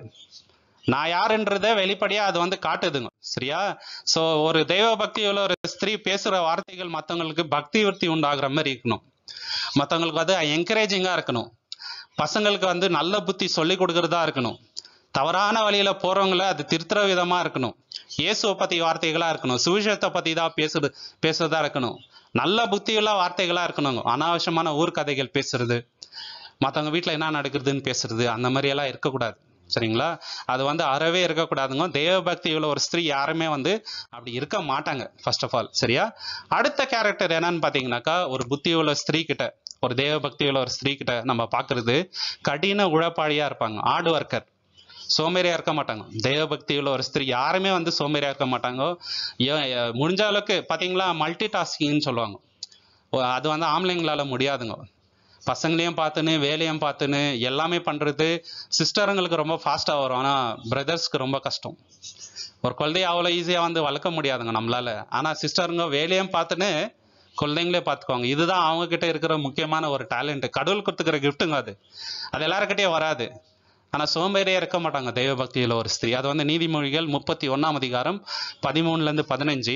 நான் யாருன்றதை வெளிப்படையா அது வந்து காட்டுதுங்க சரியா சோ ஒரு தெய்வ பக்தி உள்ள ஒரு ஸ்திரீ பேசுற வார்த்தைகள் மத்தவங்களுக்கு பக்தி விருத்தி உண்டாகுற மாதிரி இருக்கணும் மத்தவங்களுக்கு வந்து என்கரேஜிங்கா இருக்கணும் பசங்களுக்கு வந்து நல்ல புத்தி சொல்லி கொடுக்கறதா இருக்கணும் தவறான வழியில போறவங்கள அது திருத்துற விதமா இருக்கணும் இயேசுவை பத்தி வார்த்தைகளா இருக்கணும் சுவிசேஷத்தை பத்தி தான் பேசுறது பேசுறதா இருக்கணும் நல்ல புத்தியுள்ள வார்த்தைகளா இருக்கணும் அனாவசியமான ஊர்க்கதைகள் பேசுறது மத்தவங்க வீட்ல என்ன நடக்குதுன்னு பேசுறது அந்த மாதிரி எல்லாம் இருக்கக்கூடாது சரிங்களா அது வந்து அறவே இருக்கக்கூடாதுங்க தேவ பக்தியுள்ள ஒரு ஸ்திரீ யாருமே வந்து அப்படி இருக்க மாட்டாங்க ஃபர்ஸ்ட் ஆஃப் ஆல் சரியா அடுத்த கேரக்டர் என்னன்னு பாத்தீங்கன்னாக்கா ஒரு புத்தியுள்ள ஸ்திரீ கிட்ட ஒரு தேவ பக்தியுள்ள ஒரு ஸ்திரீ கிட்ட நம்ம பாக்குறது கடின உழைப்பாளியா இருப்பாங்க ஹார்ட் ஒர்க்கர் சோம்பேறியா இருக்க மாட்டாங்க தெய்வ பக்தியுள்ள ஒரு ஸ்திரீ யாருமே வந்து சோம்பேறியா இருக்க மாட்டாங்க ஏ- ஏ- முடிஞ்ச அளவுக்கு பாத்தீங்களா மல்டி டாஸ்கிங்னு சொல்லுவாங்க ஓ, அது வந்து ஆம்பளைங்களால முடியாதுங்க பசங்களையும் பார்த்துன்னு வேலையும் பார்த்துன்னு எல்லாமே பண்றது சிஸ்டருங்களுக்கு ரொம்ப ஃபாஸ்டா வரும் ஆனா பிரதர்ஸ்க்கு ரொம்ப கஷ்டம் ஒரு குழந்தைய அவ்வளோ ஈஸியா வந்து வளர்க்க முடியாதுங்க நம்மளால ஆனா சிஸ்டருங்க வேலையும் பார்த்துன்னு குழந்தைங்களே பார்த்துக்குவாங்க இதுதான் அவங்க கிட்ட இருக்கிற முக்கியமான ஒரு டேலண்ட் கடவுள் கொடுத்துக்கிற கிஃப்ட்டுங்க அது அது எல்லாருக்கிட்டயும் வராது ஆனா சோம்பேறியா இருக்க மாட்டாங்க தெய்வ பக்தியில ஒரு ஸ்திரீ அது வந்து நீதிமொழிகள் முப்பத்தி ஒண்ணாம் அதிகாரம் பதிமூணுல இருந்து பதினஞ்சு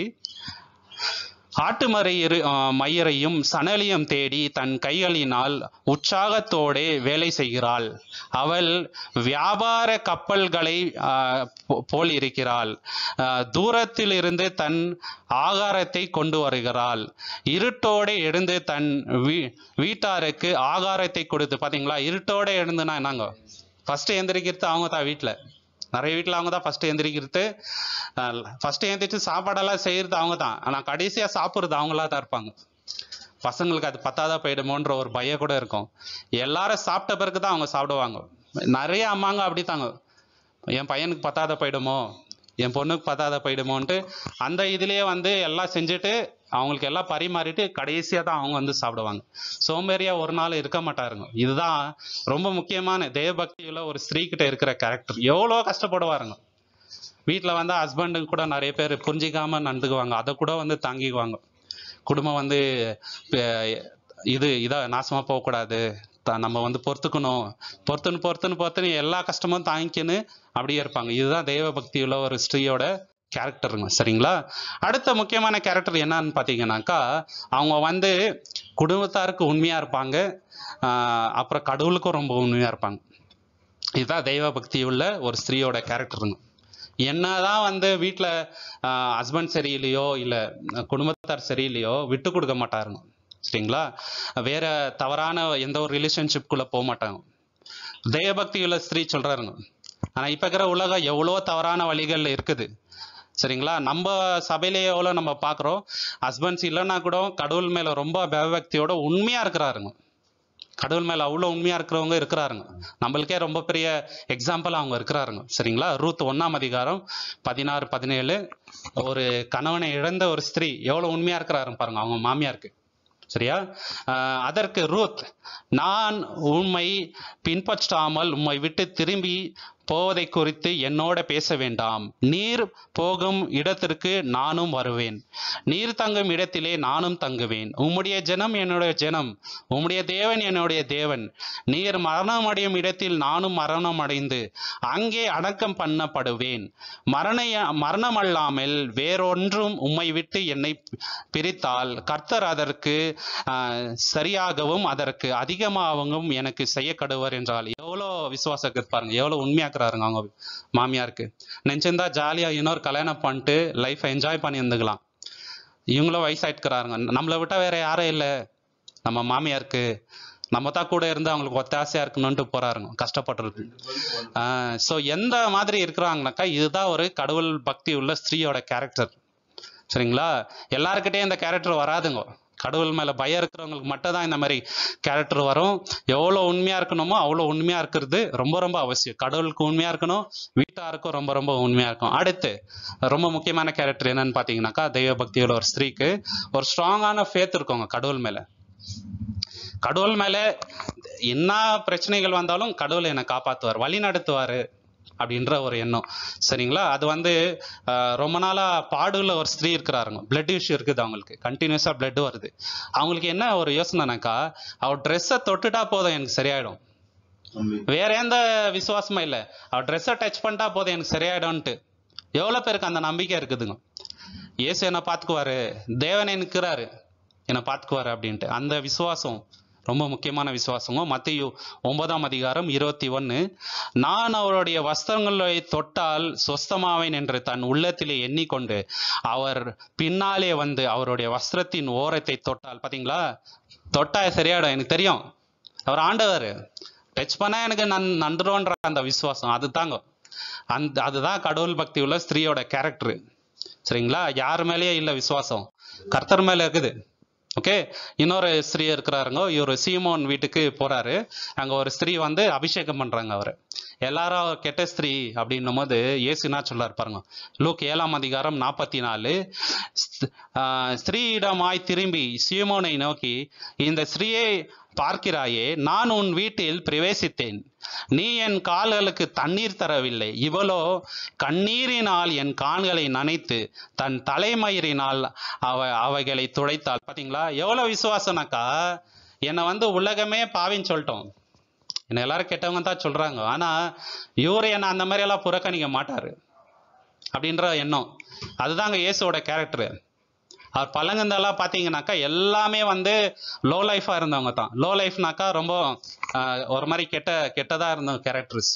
ஆட்டு மறையிறு மையரையும் சணலியும் தேடி தன் கைகளினால் உற்சாகத்தோடே வேலை செய்கிறாள் அவள் வியாபார கப்பல்களை ஆ, போ- போல் இருக்கிறாள் ஆ, தூரத்திலிருந்து தன் ஆகாரத்தை கொண்டு வருகிறாள் இருட்டோടെ எழுந்து தன் வீ வீட்டாருக்கு ஆகாரத்தை கொடுத்து பாத்தீங்களா இருட்டோட எழுந்துனா என்னங்க ஃபர்ஸ்ட் எந்திரிக்கிறது அவங்க தான் வீட்ல நிறைய வீட்ல அவங்க தான் ஃபர்ஸ்ட் எந்திரிக்கிறது ஃபர்ஸ்ட் எந்திரிச்சு சாப்பாடெல்லாம் செய்யறது அவங்க தான் ஆனா கடைசியா சாப்பிடுறது அவங்களா தான் இருப்பாங்க பசங்களுக்கு அது பத்தாதா போயிடுமோன்ற ஒரு பயம் கூட இருக்கும் எல்லாரும் சாப்பிட்ட பிறகு தான் அவங்க சாப்பிடுவாங்க நிறைய அம்மாங்க அப்படித்தாங்க என் பையனுக்கு பத்தாத போயிடுமோ என் பொண்ணுக்கு பத்தாத போயிடுமோன்ட்டு அந்த இதுலயே வந்து எல்லாம் செஞ்சுட்டு அவங்களுக்கு எல்லாம் பரிமாறிட்டு கடைசியா தான் அவங்க வந்து சாப்பிடுவாங்க சோம்பேறியா ஒரு நாள் இருக்க மாட்டாருங்க இதுதான் ரொம்ப முக்கியமான தேவபக்தியில ஒரு ஸ்திரீ கிட்ட இருக்கிற கேரக்டர் எவ்வளோ கஷ்டப்படுவாருங்க வீட்ல வந்து ஹஸ்பண்டுக்கு கூட நிறைய பேர் புரிஞ்சிக்காம நடந்துக்குவாங்க அதை கூட வந்து தாங்கிக்குவாங்க குடும்பம் வந்து ப- இது இதா நாசமா போகக்கூடாது த- நம்ம வந்து பொறுத்துக்கணும் பொறுத்துன்னு பொறுத்துன்னு பொறுத்துன்னு எல்லா கஷ்டமும் தாங்கிக்கின்னு அப்படியே இருப்பாங்க இதுதான் தெய்வ பக்தியுள்ள ஒரு ஸ்திரீயோட கேரக்டருங்க சரிங்களா அடுத்த முக்கியமான கேரக்டர் என்னன்னு பார்த்தீங்கன்னாக்கா அவங்க வந்து குடும்பத்தாருக்கு உண்மையா இருப்பாங்க ஆஹ் அப்புறம் கடவுளுக்கும் ரொம்ப உண்மையா இருப்பாங்க இதுதான் தெய்வ பக்தி உள்ள ஒரு ஸ்திரீயோட கேரக்டருங்க என்னதான் வந்து வீட்டில் ஹஸ்பண்ட் சரியில்லையோ இல்லை குடும்பத்தார் சரியில்லையோ விட்டு கொடுக்க மாட்டாருங்க சரிங்களா வேற தவறான எந்த ஒரு ரிலேஷன்ஷிப்குள்ள போக மாட்டாங்க தெய்வபக்தி உள்ள ஸ்திரீ சொல்றாருங்க ஆனா இப்ப இருக்கிற உலகம் எவ்வளோ தவறான வழிகள்ல இருக்குது சரிங்களா நம்ம சபையிலேயே எவ்வளோ நம்ம பார்க்குறோம் ஹஸ்பண்ட்ஸ் இல்லைன்னா கூட கடவுள் மேல ரொம்ப பயபக்தியோட உண்மையா இருக்கிறாருங்க கடவுள் மேல அவ்வளோ உண்மையா இருக்கிறவங்க இருக்கிறாருங்க நம்மளுக்கே ரொம்ப பெரிய எக்ஸாம்பிள் அவங்க இருக்கிறாருங்க சரிங்களா ரூத் ஒண்ணாம் அதிகாரம் பதினாறு பதினேழு ஒரு கணவனை இழந்த ஒரு ஸ்திரீ எவ்வளவு உண்மையா இருக்கிறாருங்க பாருங்க அவங்க மாமியாருக்கு சரியா ஆஹ் அதற்கு ரூத் நான் உம்மை பின்பற்றாமல் உம்மை விட்டு திரும்பி போவதை குறித்து என்னோட பேச வேண்டாம் நீர் போகும் இடத்திற்கு நானும் வருவேன் நீர் தங்கும் இடத்திலே நானும் தங்குவேன் உம்முடைய ஜனம் என்னுடைய ஜனம் உம்முடைய தேவன் என்னுடைய தேவன் நீர் மரணமடையும் இடத்தில் நானும் மரணம் அடைந்து அங்கே அடக்கம் பண்ணப்படுவேன் மரண மரணமல்லாமல் வேறொன்றும் உம்மை விட்டு என்னை பிரித்தால் கர்த்தர் அதற்கு ஆஹ், சரியாகவும் அதற்கு அதிகமாகவும் எனக்கு செய்ய கடுவர் என்றால் எவ்வளோ விசுவாசம் இருக்குது பாருங்க எவ்வளோ உண்மையாக்குறாருங்க அவங்க மாமியாருக்கு நினைச்சிருந்தா ஜாலியா இன்னொரு கல்யாணம் பண்ணிட்டு லைஃப்பை என்ஜாய் பண்ணி இருந்துக்கலாம் இவங்களும் வயசாயிட்டுக்கிறாருங்க நம்மளை விட்டா வேற யாரும் இல்லை நம்ம மாமியாருக்கு நம்ம தான் கூட இருந்து அவங்களுக்கு ஒத்தாசையா இருக்கணும்ட்டு போறாருங்க கஷ்டப்படுறது ஸோ எந்த மாதிரி இருக்கிறாங்கனாக்கா இதுதான் ஒரு கடவுள் பக்தி உள்ள ஸ்திரீயோட கேரக்டர் சரிங்களா எல்லாருக்கிட்டையும் இந்த கேரக்டர் வராதுங்க கடவுள் மேல பயம் இருக்கிறவங்களுக்கு மட்டும் தான் இந்த மாதிரி கேரக்டர் வரும் எவ்வளோ உண்மையா இருக்கணுமோ அவ்வளோ உண்மையா இருக்கிறது ரொம்ப ரொம்ப அவசியம் கடவுளுக்கு உண்மையா இருக்கணும் வீட்டாருக்கும் ரொம்ப ரொம்ப உண்மையா இருக்கும் அடுத்து ரொம்ப முக்கியமான கேரக்டர் என்னன்னு பாத்தீங்கன்னாக்கா தெய்வ பக்தியோட ஒரு ஸ்திரீக்கு ஒரு ஸ்ட்ராங்கான ஃபேத் இருக்குங்க கடவுள் மேல கடவுள் மேல என்ன பிரச்சனைகள் வந்தாலும் கடவுள் என்னை காப்பாத்துவார் வழி நடத்துவாரு அப்படின்ற ஒரு எண்ணம் சரிங்களா அது வந்து ஆஹ், ரொம்ப நாளா பாடுல ஒரு ஸ்திரீ இருக்கிறாருங்க பிளட் இஷ்யூ இருக்குது அவங்களுக்கு கண்டினியூஸா பிளட் வருது அவங்களுக்கு என்ன ஒரு யோசனைனாக்கா அவர் ட்ரெஸ்ஸை தொட்டுட்டா போதும் எனக்கு சரியாயிடும் வேற எந்த விசுவாசமும் இல்லை அவர் ட்ரெஸ்ஸை டச் பண்ணிட்டா போதும் எனக்கு சரியாயிடும்ன்ட்டு எவ்வளவு பேருக்கு அந்த நம்பிக்கை இருக்குதுங்க இயேசு என்னை பார்த்துக்குவாரு தேவன் இருக்கிறாரு என்னை பார்த்துக்குவாரு அப்படின்ட்டு அந்த விசுவாசம் ரொம்ப முக்கியமான விசுவாசங்க மத்திய ஒன்பதாம் அதிகாரம் இருபத்தி ஒன்னு நான் அவருடைய வஸ்திரங்களை தொட்டால் சொஸ்தமாவேன் என்று தன் உள்ளத்திலே எண்ணிக்கொண்டு அவர் பின்னாலே வந்து அவருடைய வஸ்திரத்தின் ஓரத்தை தொட்டால் பாத்தீங்களா தொட்டா சரியாயிடும் எனக்கு தெரியும் அவர் ஆண்டவர் டச் பண்ணா எனக்கு நன் நன்றுன்ற அந்த விசுவாசம் அதுதாங்க அந்த அதுதான் கடவுள் பக்தி உள்ள ஸ்திரீயோட கேரக்டர் சரிங்களா யார் மேலேயே இல்ல விசுவாசம் கர்த்தர் மேல இருக்குது ஓகே இன்னொரு ஸ்திரீ இருக்கிறாருங்க இவர் சீமோன் வீட்டுக்கு போறாரு அங்க ஒரு ஸ்திரீ வந்து அபிஷேகம் பண்றாங்க அவரை எல்லாரும் அவர் கெட்ட ஸ்திரீ அப்படின்னும் போது இயேசு என்ன சொல்லார் பாருங்க லூக் ஏழாம் அதிகாரம் நாற்பத்தி நாலு ஸ்த்- ஆஹ் ஸ்திரீயிடமாய் திரும்பி சீமோனை நோக்கி இந்த ஸ்திரீயை பார்க்கிறாயே நான் உன் வீட்டில் பிரவேசித்தேன் நீ என் கால்களுக்கு தண்ணீர் தரவில்லை இவளோ கண்ணீரினால் என் கால்களை நனைத்து தன் தலைமயிரினால் அவ அவைகளை துடைத்தாள் பாத்தீங்களா எவ்வளவு விசுவாசனாக்கா என்னை வந்து உலகமே பாவின்னு சொல்லிட்டோம் என்ன எல்லாரும் கெட்டவங்க தான் சொல்றாங்க ஆனா இவரு என்ன அந்த மாதிரி எல்லாம் புறக்கணிக்க மாட்டாரு அப்படின்ற எண்ணம் அதுதாங்க இயேசுவோட கேரக்டர் அவர் பழங்கந்தெல்லாம் பார்த்தீங்கன்னாக்கா எல்லாமே வந்து லோ லைஃபாக இருந்தவங்க தான் லோ லைஃப்னாக்கா ரொம்ப ஆஹ், ஒரு மாதிரி கெட்ட கெட்டதாக இருந்த கேரக்டர்ஸ்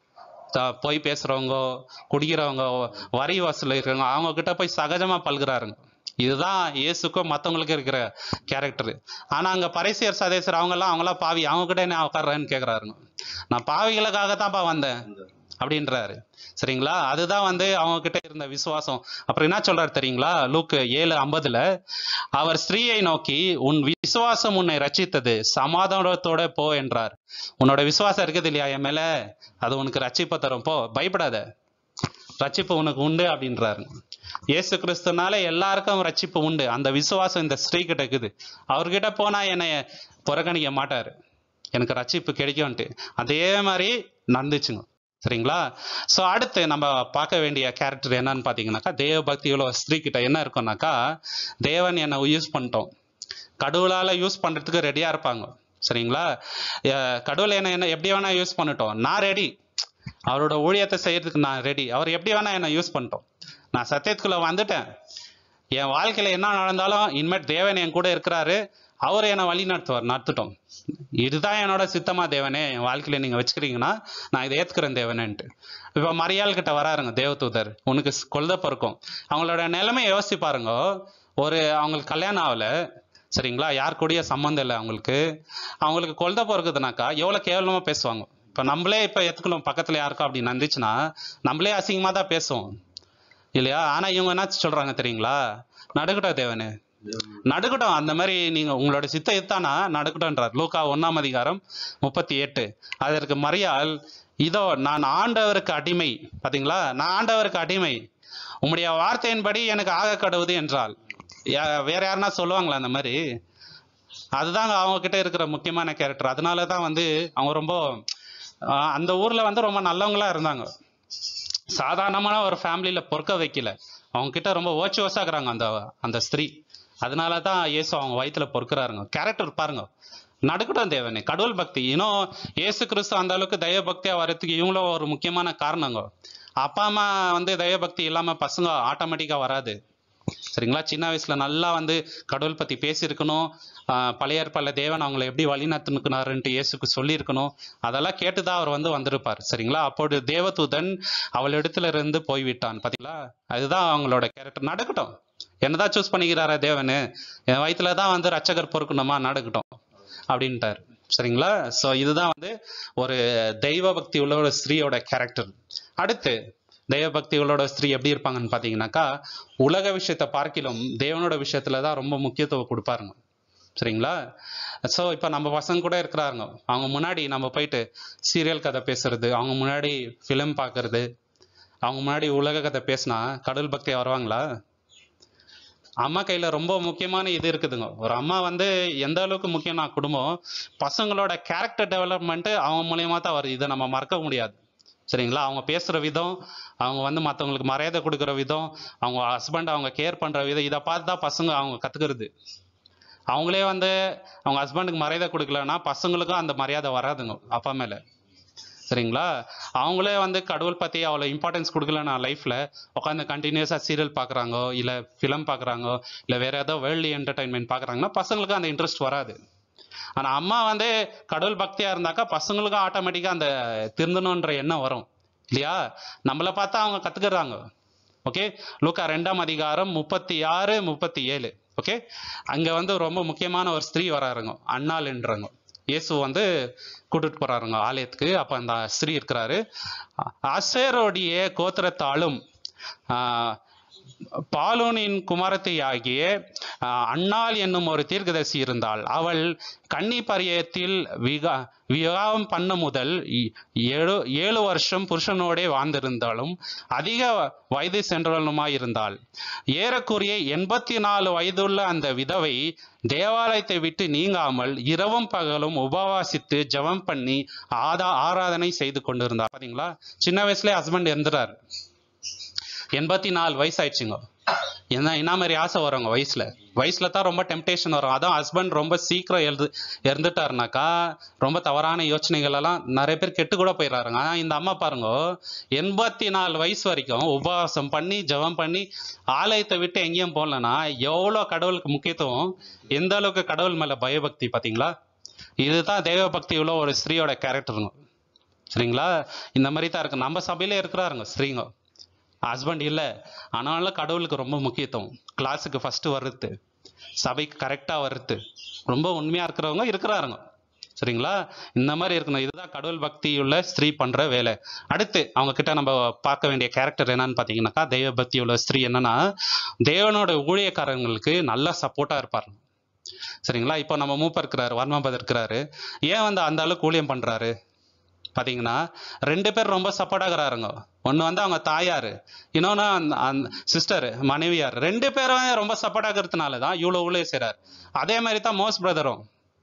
போய் பேசுறவங்க குடிக்கிறவங்க வரி வசூல் இருக்கிறவங்க அவங்க கிட்ட போய் சகஜமா பல்குறாருங்க இதுதான் இயேசுக்கும் மத்தவங்களுக்கு இருக்கிற கேரக்டர் ஆனா அங்க பரிசியர் சதேசர் அவங்க எல்லாம் அவங்களாம் பாவி அவங்க கிட்ட என்ன உட்கார்றேன்னு கேக்குறாருங்க நான் பாவிகளுக்காக தான்ப்பா வந்தேன் அப்படின்றாரு சரிங்களா அதுதான் வந்து அவங்க கிட்ட இருந்த விசுவாசம் அப்புறம் என்ன சொல்றாரு தெரியுங்களா லூக்கு ஏழு ஐம்பதுல அவர் ஸ்திரீயை நோக்கி உன் விசுவாசம் உன்னை ரட்சித்தது சமாதானத்தோட போ என்றார் உன்னோட விசுவாசம் இருக்குது இல்லையா என் மேல அது உனக்கு ரட்சிப்பை தரும் போ பயப்படாத ரட்சிப்பு உனக்கு உண்டு அப்படின்றாரு இயேசு கிறிஸ்துனால எல்லாருக்கும் ரட்சிப்பு உண்டு அந்த விசுவாசம் இந்த ஸ்ரீ கிட்ட இருக்குது அவர்கிட்ட போனா என்னை புறக்கணிக்க மாட்டாரு எனக்கு ரட்சிப்பு கிடைக்கும்ட்டு அதே மாதிரி நடந்துச்சுங்க சரிங்களா சோ அடுத்து நம்ம பார்க்க வேண்டிய கேரக்டர் என்னன்னு பாத்தீங்கன்னாக்கா தேவ பக்திகளோ ஸ்திரீ கிட்ட என்ன இருக்கும்னாக்கா தேவன் என்னை யூஸ் பண்ணிட்டோம் கடவுளால யூஸ் பண்றதுக்கு ரெடியா இருப்பாங்க சரிங்களா அஹ் கடவுள் என்ன என்ன எப்படி வேணா யூஸ் பண்ணட்டும் நான் ரெடி அவரோட ஊழியத்தை செய்யறதுக்கு நான் ரெடி அவர் எப்படி வேணா என்ன யூஸ் பண்ணிட்டோம் நான் சத்தியத்துக்குள்ள வந்துட்டேன் என் வாழ்க்கையில என்ன நடந்தாலும் இனிமேல் தேவன் என் கூட இருக்கிறாரு அவர் என்னை வழி நடத்துவார் நடத்துட்டோம் இதுதான் என்னோட சித்தமா தேவனே என் வாழ்க்கையில நீங்க வச்சுக்கிறீங்கன்னா நான் இதை ஏத்துக்கிறேன் தேவனேன்ட்டு இப்ப மரியாள் கிட்ட வராருங்க தேவதூதர் உனக்கு ஸ்- கொழுத பிறக்கும் அவங்களோட நிலைமையை யோசிச்சு பாருங்க ஒரு அவங்களுக்கு கல்யாணம் ஆகல சரிங்களா யார் கூடய சம்மந்தம் இல்லை அவங்களுக்கு அவங்களுக்கு கொழுத பிறகுதுனாக்கா எவ்வளவு கேவலமா பேசுவாங்க இப்ப நம்மளே இப்ப எத்துக்கணும் பக்கத்துல யாருக்கும் அப்படி நடந்துச்சுன்னா நம்மளே அசிங்கமா தான் பேசுவோம் இல்லையா ஆனா இவங்க என்ன சொல்றாங்க தெரியுங்களா நடுக்கட்டும் தேவனே நடுக்கட்டும் அந்த மாதிரி நீங்க உங்களோட சித்த எத்தானா நடுக்கட்டும்ன்றார் லூக்கா ஒண்ணாம் அதிகாரம் முப்பத்தி எட்டு அதற்கு மரியாள் இதோ நான் ஆண்டவருக்கு அடிமை பாத்தீங்களா நான் ஆண்டவருக்கு அடிமை உம்முடைய வார்த்தையின்படி எனக்கு ஆக கடவுது என்றால் யா- வேற யாருன்னா சொல்லுவாங்களா அந்த மாதிரி அதுதாங்க அவங்க கிட்ட இருக்கிற முக்கியமான கேரக்டர் அதனால தான் வந்து அவங்க ரொம்ப ஆஹ் அந்த ஊர்ல வந்து ரொம்ப நல்லவங்களா இருந்தாங்க சாதாரணமான ஒரு ஃபேமிலியில பொறுக்க வைக்கல அவங்க கிட்ட ரொம்ப ஓச்சுவஸா இருக்கிறாங்க அந்த அந்த ஸ்திரீ அதனால தான் இயேசு அவங்க வயித்துல பொறுக்கிறாருங்க கேரக்டர் பாருங்க நடுக்கட்டும் தேவனே கடவுள் பக்தி இன்னும் இயேசு கிறிஸ்து அந்த அளவுக்கு தெய்வ பக்தியா வர்றதுக்கு இவங்களும் ஒரு முக்கியமான காரணங்க அப்பா அம்மா வந்து தெய்வ பக்தி இல்லாம பசங்க ஆட்டோமேட்டிக்கா வராது சரிங்களா சின்ன வயசுல நல்லா வந்து கடவுள் பத்தி பேசியிருக்கணும் ஆஹ் பழைய ஏற்பாடுல தேவன் அவங்களை எப்படி வழிநடத்தினுக்குனாருன்ட்டு இயேசுக்கு சொல்லியிருக்கணும் அதெல்லாம் கேட்டுதான் அவர் வந்து வந்திருப்பார் சரிங்களா அப்போது தேவதூதன் அவள் இடத்துல இருந்து போய்விட்டான் பாத்தீங்களா அதுதான் அவங்களோட கேரக்டர் நடக்கட்டும் என்னதான் சூஸ் பண்ணிக்கிறாரா தேவனு என் வயித்துல தான் வந்து ரட்சகர் பொறுக்கணுமா நடக்கட்டும் அப்படின்ட்டார் சரிங்களா சோ இதுதான் வந்து ஒரு தெய்வ பக்தி உள்ள ஒரு ஸ்திரீயோட கேரக்டர் அடுத்து தெய்வ பக்தி உள்ளோட ஸ்திரீ எப்படி இருப்பாங்கன்னு பாத்தீங்கன்னாக்கா உலக விஷயத்தை பார்க்கிலும் தேவனோட விஷயத்துல தான் ரொம்ப முக்கியத்துவம் கொடுப்பாருங்க சரிங்களா ஸோ இப்போ நம்ம பசங்க கூட இருக்கிறாருங்க அவங்க முன்னாடி நம்ம போயிட்டு சீரியல் கதை பேசுறது அவங்க முன்னாடி ஃபிலிம் பார்க்கறது அவங்க முன்னாடி உலக கதை பேசினா கடவுள் பக்தியா வருவாங்களா அம்மா கையில ரொம்ப முக்கியமான இது இருக்குதுங்க ஒரு அம்மா வந்து எந்த அளவுக்கு முக்கியம்னா குடும்பம் பசங்களோட கேரக்டர் டெவலப்மெண்ட் அவங்க மூலியமா தான் வருது இதை நம்ம மறக்க முடியாது சரிங்களா அவங்க பேசுற விதம் அவங்க வந்து மற்றவங்களுக்கு மரியாதை கொடுக்குற விதம் அவங்க ஹஸ்பண்ட் அவங்க கேர் பண்ற விதம் இதை பார்த்து தான் பசங்க அவங்க கத்துக்கிறது அவங்களே வந்து அவங்க ஹஸ்பண்டுக்கு மரியாதை கொடுக்கலன்னா பசங்களுக்கும் அந்த மரியாதை வராதுங்க அப்பா மேல சரிங்களா அவங்களே வந்து கடவுள் பத்தி அவ்வளோ இம்பார்ட்டன்ஸ் கொடுக்கலனா லைஃப்ல உட்காந்து கண்டினியூஸா சீரியல் பார்க்கறாங்கோ இல்ல ஃபிலிம் பார்க்கறாங்கோ இல்ல வேற ஏதோ வேர்ல்டு என்டர்டைன்மெண்ட் பார்க்கறாங்கன்னா பசங்களுக்கு அந்த இன்ட்ரெஸ்ட் வராது ஆனா அம்மா வந்து கடவுள் பக்தியா இருந்தாக்கா பசங்களுக்கும் ஆட்டோமேட்டிக்கா அந்த திருந்தணுன்ற எண்ணம் வரும் இல்லையா நம்மளை பார்த்தா அவங்க கத்துக்கிறாங்க ஓகே லூக்கா ரெண்டாம் அதிகாரம் முப்பத்தி ஆறு முப்பத்தி ஏழு ஓகே அங்க வந்து ரொம்ப முக்கியமான ஒரு ஸ்திரீ வராருங்க அண்ணாள்ன்றாங்க இயேசு வந்து கூட்டிட்டு போறாருங்க ஆலயத்துக்கு அப்ப அந்த ஸ்திரீ இருக்கிறாரு அசேரோடைய கோத்திரத்தாலும் ஆஹ், பாலோனின் குமாரத்தை ஆகிய அண்ணாள் என்னும் ஒரு தீர்க்கதரிசி இருந்தாள் அவள் கன்னி பரியத்தில் விகா விவாகம் பண்ண முதல் இ- ஏழு ஏழு வருஷம் புருஷனோடே வாழ்ந்திருந்தாலும் அதிக வயது சென்றவளுமாய் இருந்தாள் ஏறக்குறைய எண்பத்தி நாலு வயதுள்ள அந்த விதவை தேவாலயத்தை விட்டு நீங்காமல் இரவும் பகலும் உபவாசித்து ஜெபம் பண்ணி ஆதா ஆராதனை செய்து கொண்டிருந்தார் பாத்தீங்களா சின்ன வயசுல ஹஸ்பண்ட் இறந்துறாரு எண்பத்தி நாலு வயசு ஆயிடுச்சுங்க என்ன என்ன மாதிரி ஆசை வருங்க வயசுல வயசுல தான் ரொம்ப டெம்டேஷன் வரும் அதான் ஹஸ்பண்ட் ரொம்ப சீக்கிரம் எழுது இறந்துட்டாருனாக்கா ரொம்ப தவறான யோசனைகள் எல்லாம் நிறைய பேர் கெட்டு கூட போயிடுறாருங்க ஆனா இந்த அம்மா பாருங்க எண்பத்தி நாலு வயசு வரைக்கும் உபவாசம் பண்ணி ஜெபம் பண்ணி ஆலயத்தை விட்டு எங்கேயும் போகலன்னா எவ்வளவு கடவுளுக்கு முக்கியத்துவம் எந்த அளவுக்கு கடவுள் மேல பயபக்தி பாத்தீங்களா இதுதான் தெய்வ பக்தி உள்ள ஒரு ஸ்திரீயோட கேரக்டருங்க சரிங்களா இந்த மாதிரி தான் இருக்கு நம்ம சபையில இருக்கிறாருங்க ஸ்திரீங்க ஹஸ்பண்ட் இல்ல ஆனாலும் கடவுளுக்கு ரொம்ப முக்கியத்துவம் கிளாஸுக்கு ஃபர்ஸ்ட் வர்றது சபைக்கு கரெக்டா வர்றது ரொம்ப உண்மையா இருக்கிறவங்க இருக்கிறாருங்க சரிங்களா இந்த மாதிரி இருக்கணும் இதுதான் கடவுள் பக்தி உள்ள ஸ்திரீ பண்ற வேலை அடுத்து அவங்க கிட்ட நம்ம பார்க்க வேண்டிய கேரக்டர் என்னன்னு பாத்தீங்கன்னாக்கா தெய்வ பக்தி உள்ள ஸ்திரீ என்னன்னா தேவனோட ஊழியக்காரங்களுக்கு நல்லா சப்போர்ட்டா இருப்பாரு சரிங்களா இப்போ நம்ம மூப்பர் இருக்கிறாரு வர்மபதர் இருக்கிறாரு ஏன் வந்து அந்த அளவுக்கு ஊழியம் பண்றாரு பாத்தீங்கன்னா ரெண்டு பேர் ரொம்ப சப்போர்ட் ஆகுறாருங்க ஒண்ணு வந்து அவங்க தாயாரு இன்னொன்னு அந்த- அந்த சிஸ்டர் மனைவியார் ரெண்டு பேரும் ரொம்ப சப்போர்ட் ஆகுறதுனால தான் இவ்வளவு ஊழியம் செய்றாரு அதே மாதிரி தான் மோஸ் பிரதரும்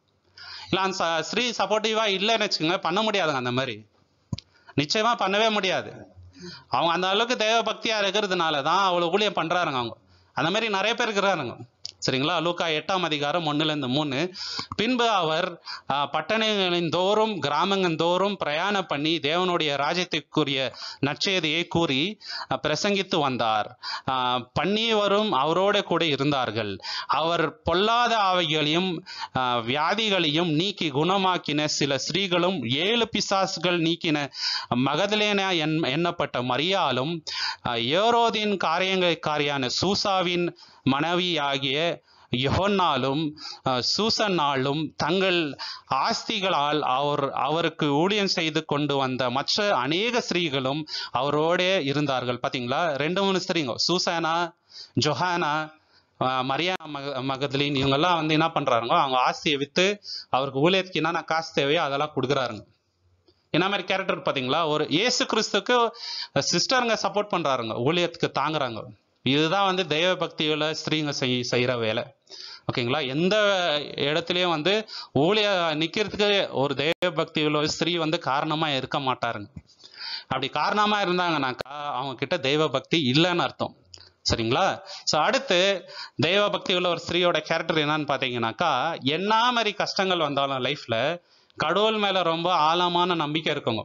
இல்ல அந்த ச- ஸ்ரீ சப்போர்ட்டிவா இல்லைன்னு வச்சுக்கோங்க பண்ண முடியாதுங்க அந்த மாதிரி நிச்சயமா பண்ணவே முடியாது அவங்க அந்த அளவுக்கு தேவ பக்தியா இருக்கிறதுனால தான் அவ்வளவு ஊழியம் பண்றாருங்க அவங்க அந்த மாதிரி நிறைய பேர் இருக்கிறாருங்க சரிங்களா லூக்கா எட்டாம் அதிகாரம் ஒண்ணுல இருந்து மூணு பின்பு அவர் ஆஹ், பட்டணங்களின் தோறும் கிராமங்கள் தோறும் பிரயாணம் பண்ணி தேவனுடைய ராஜ்யத்திற்குரிய நற்செய்தியை கூறி ஆஹ், பிரசங்கித்து வந்தார் ஆஹ், பன்னியவரும் அவரோட கூட இருந்தார்கள் அவர் பொல்லாத ஆவைகளையும் ஆஹ், வியாதிகளையும் நீக்கி குணமாக்கின சில ஸ்திரீகளும் ஏழு பிசாசுகள் நீக்கின மகதலேனா என் எண்ணப்பட்ட மரியாலும் ஆஹ், ஏரோதின் காரியங்களுக்காரியான சூசாவின் மனைவியாகிய யோன்னாலும் அஹ், சூசன்னாலும் தங்கள் ஆஸ்திகளால் அவர் அவருக்கு ஊழியம் செய்து கொண்டு வந்த மற்ற அநேக ஸ்திரீகளும் அவரோடே இருந்தார்கள் பாத்தீங்களா ரெண்டு மூணு ஸ்திரீங்க சூசானா ஜொஹானா அஹ், மரியா மக மகதலின் இவங்கெல்லாம் வந்து என்ன பண்றாருங்க அவங்க ஆஸ்தியை வித்து அவருக்கு ஊழியத்துக்கு என்னென்ன காசு தேவையோ அதெல்லாம் கொடுக்குறாருங்க என்ன மாதிரி கேரக்டர் பாத்தீங்களா ஒரு இயேசு கிறிஸ்துக்கு சிஸ்டருங்க சப்போர்ட் பண்றாருங்க ஊழியத்துக்கு தாங்குறாங்க இதுதான் வந்து தெய்வ பக்தியுள்ள ஸ்திரீங்க செய் செய்யற வேலை ஓகேங்களா எந்த இடத்துலயும் வந்து ஊழிய நிக்கிறதுக்கு ஒரு தேவ பக்தி உள்ள ஒரு ஸ்திரீ வந்து காரணமா இருக்க மாட்டாருங்க அப்படி காரணமா இருந்தாங்கனாக்கா அவங்க கிட்ட தெய்வ பக்தி இல்லைன்னு அர்த்தம் சரிங்களா ஸோ அடுத்து தெய்வ பக்தி உள்ள ஒரு ஸ்திரீயோட கேரக்டர் என்னன்னு பார்த்தீங்கன்னாக்கா என்ன மாதிரி கஷ்டங்கள் வந்தாலும் லைஃப்ல கடவுள் மேல ரொம்ப ஆழமான நம்பிக்கை இருக்குங்க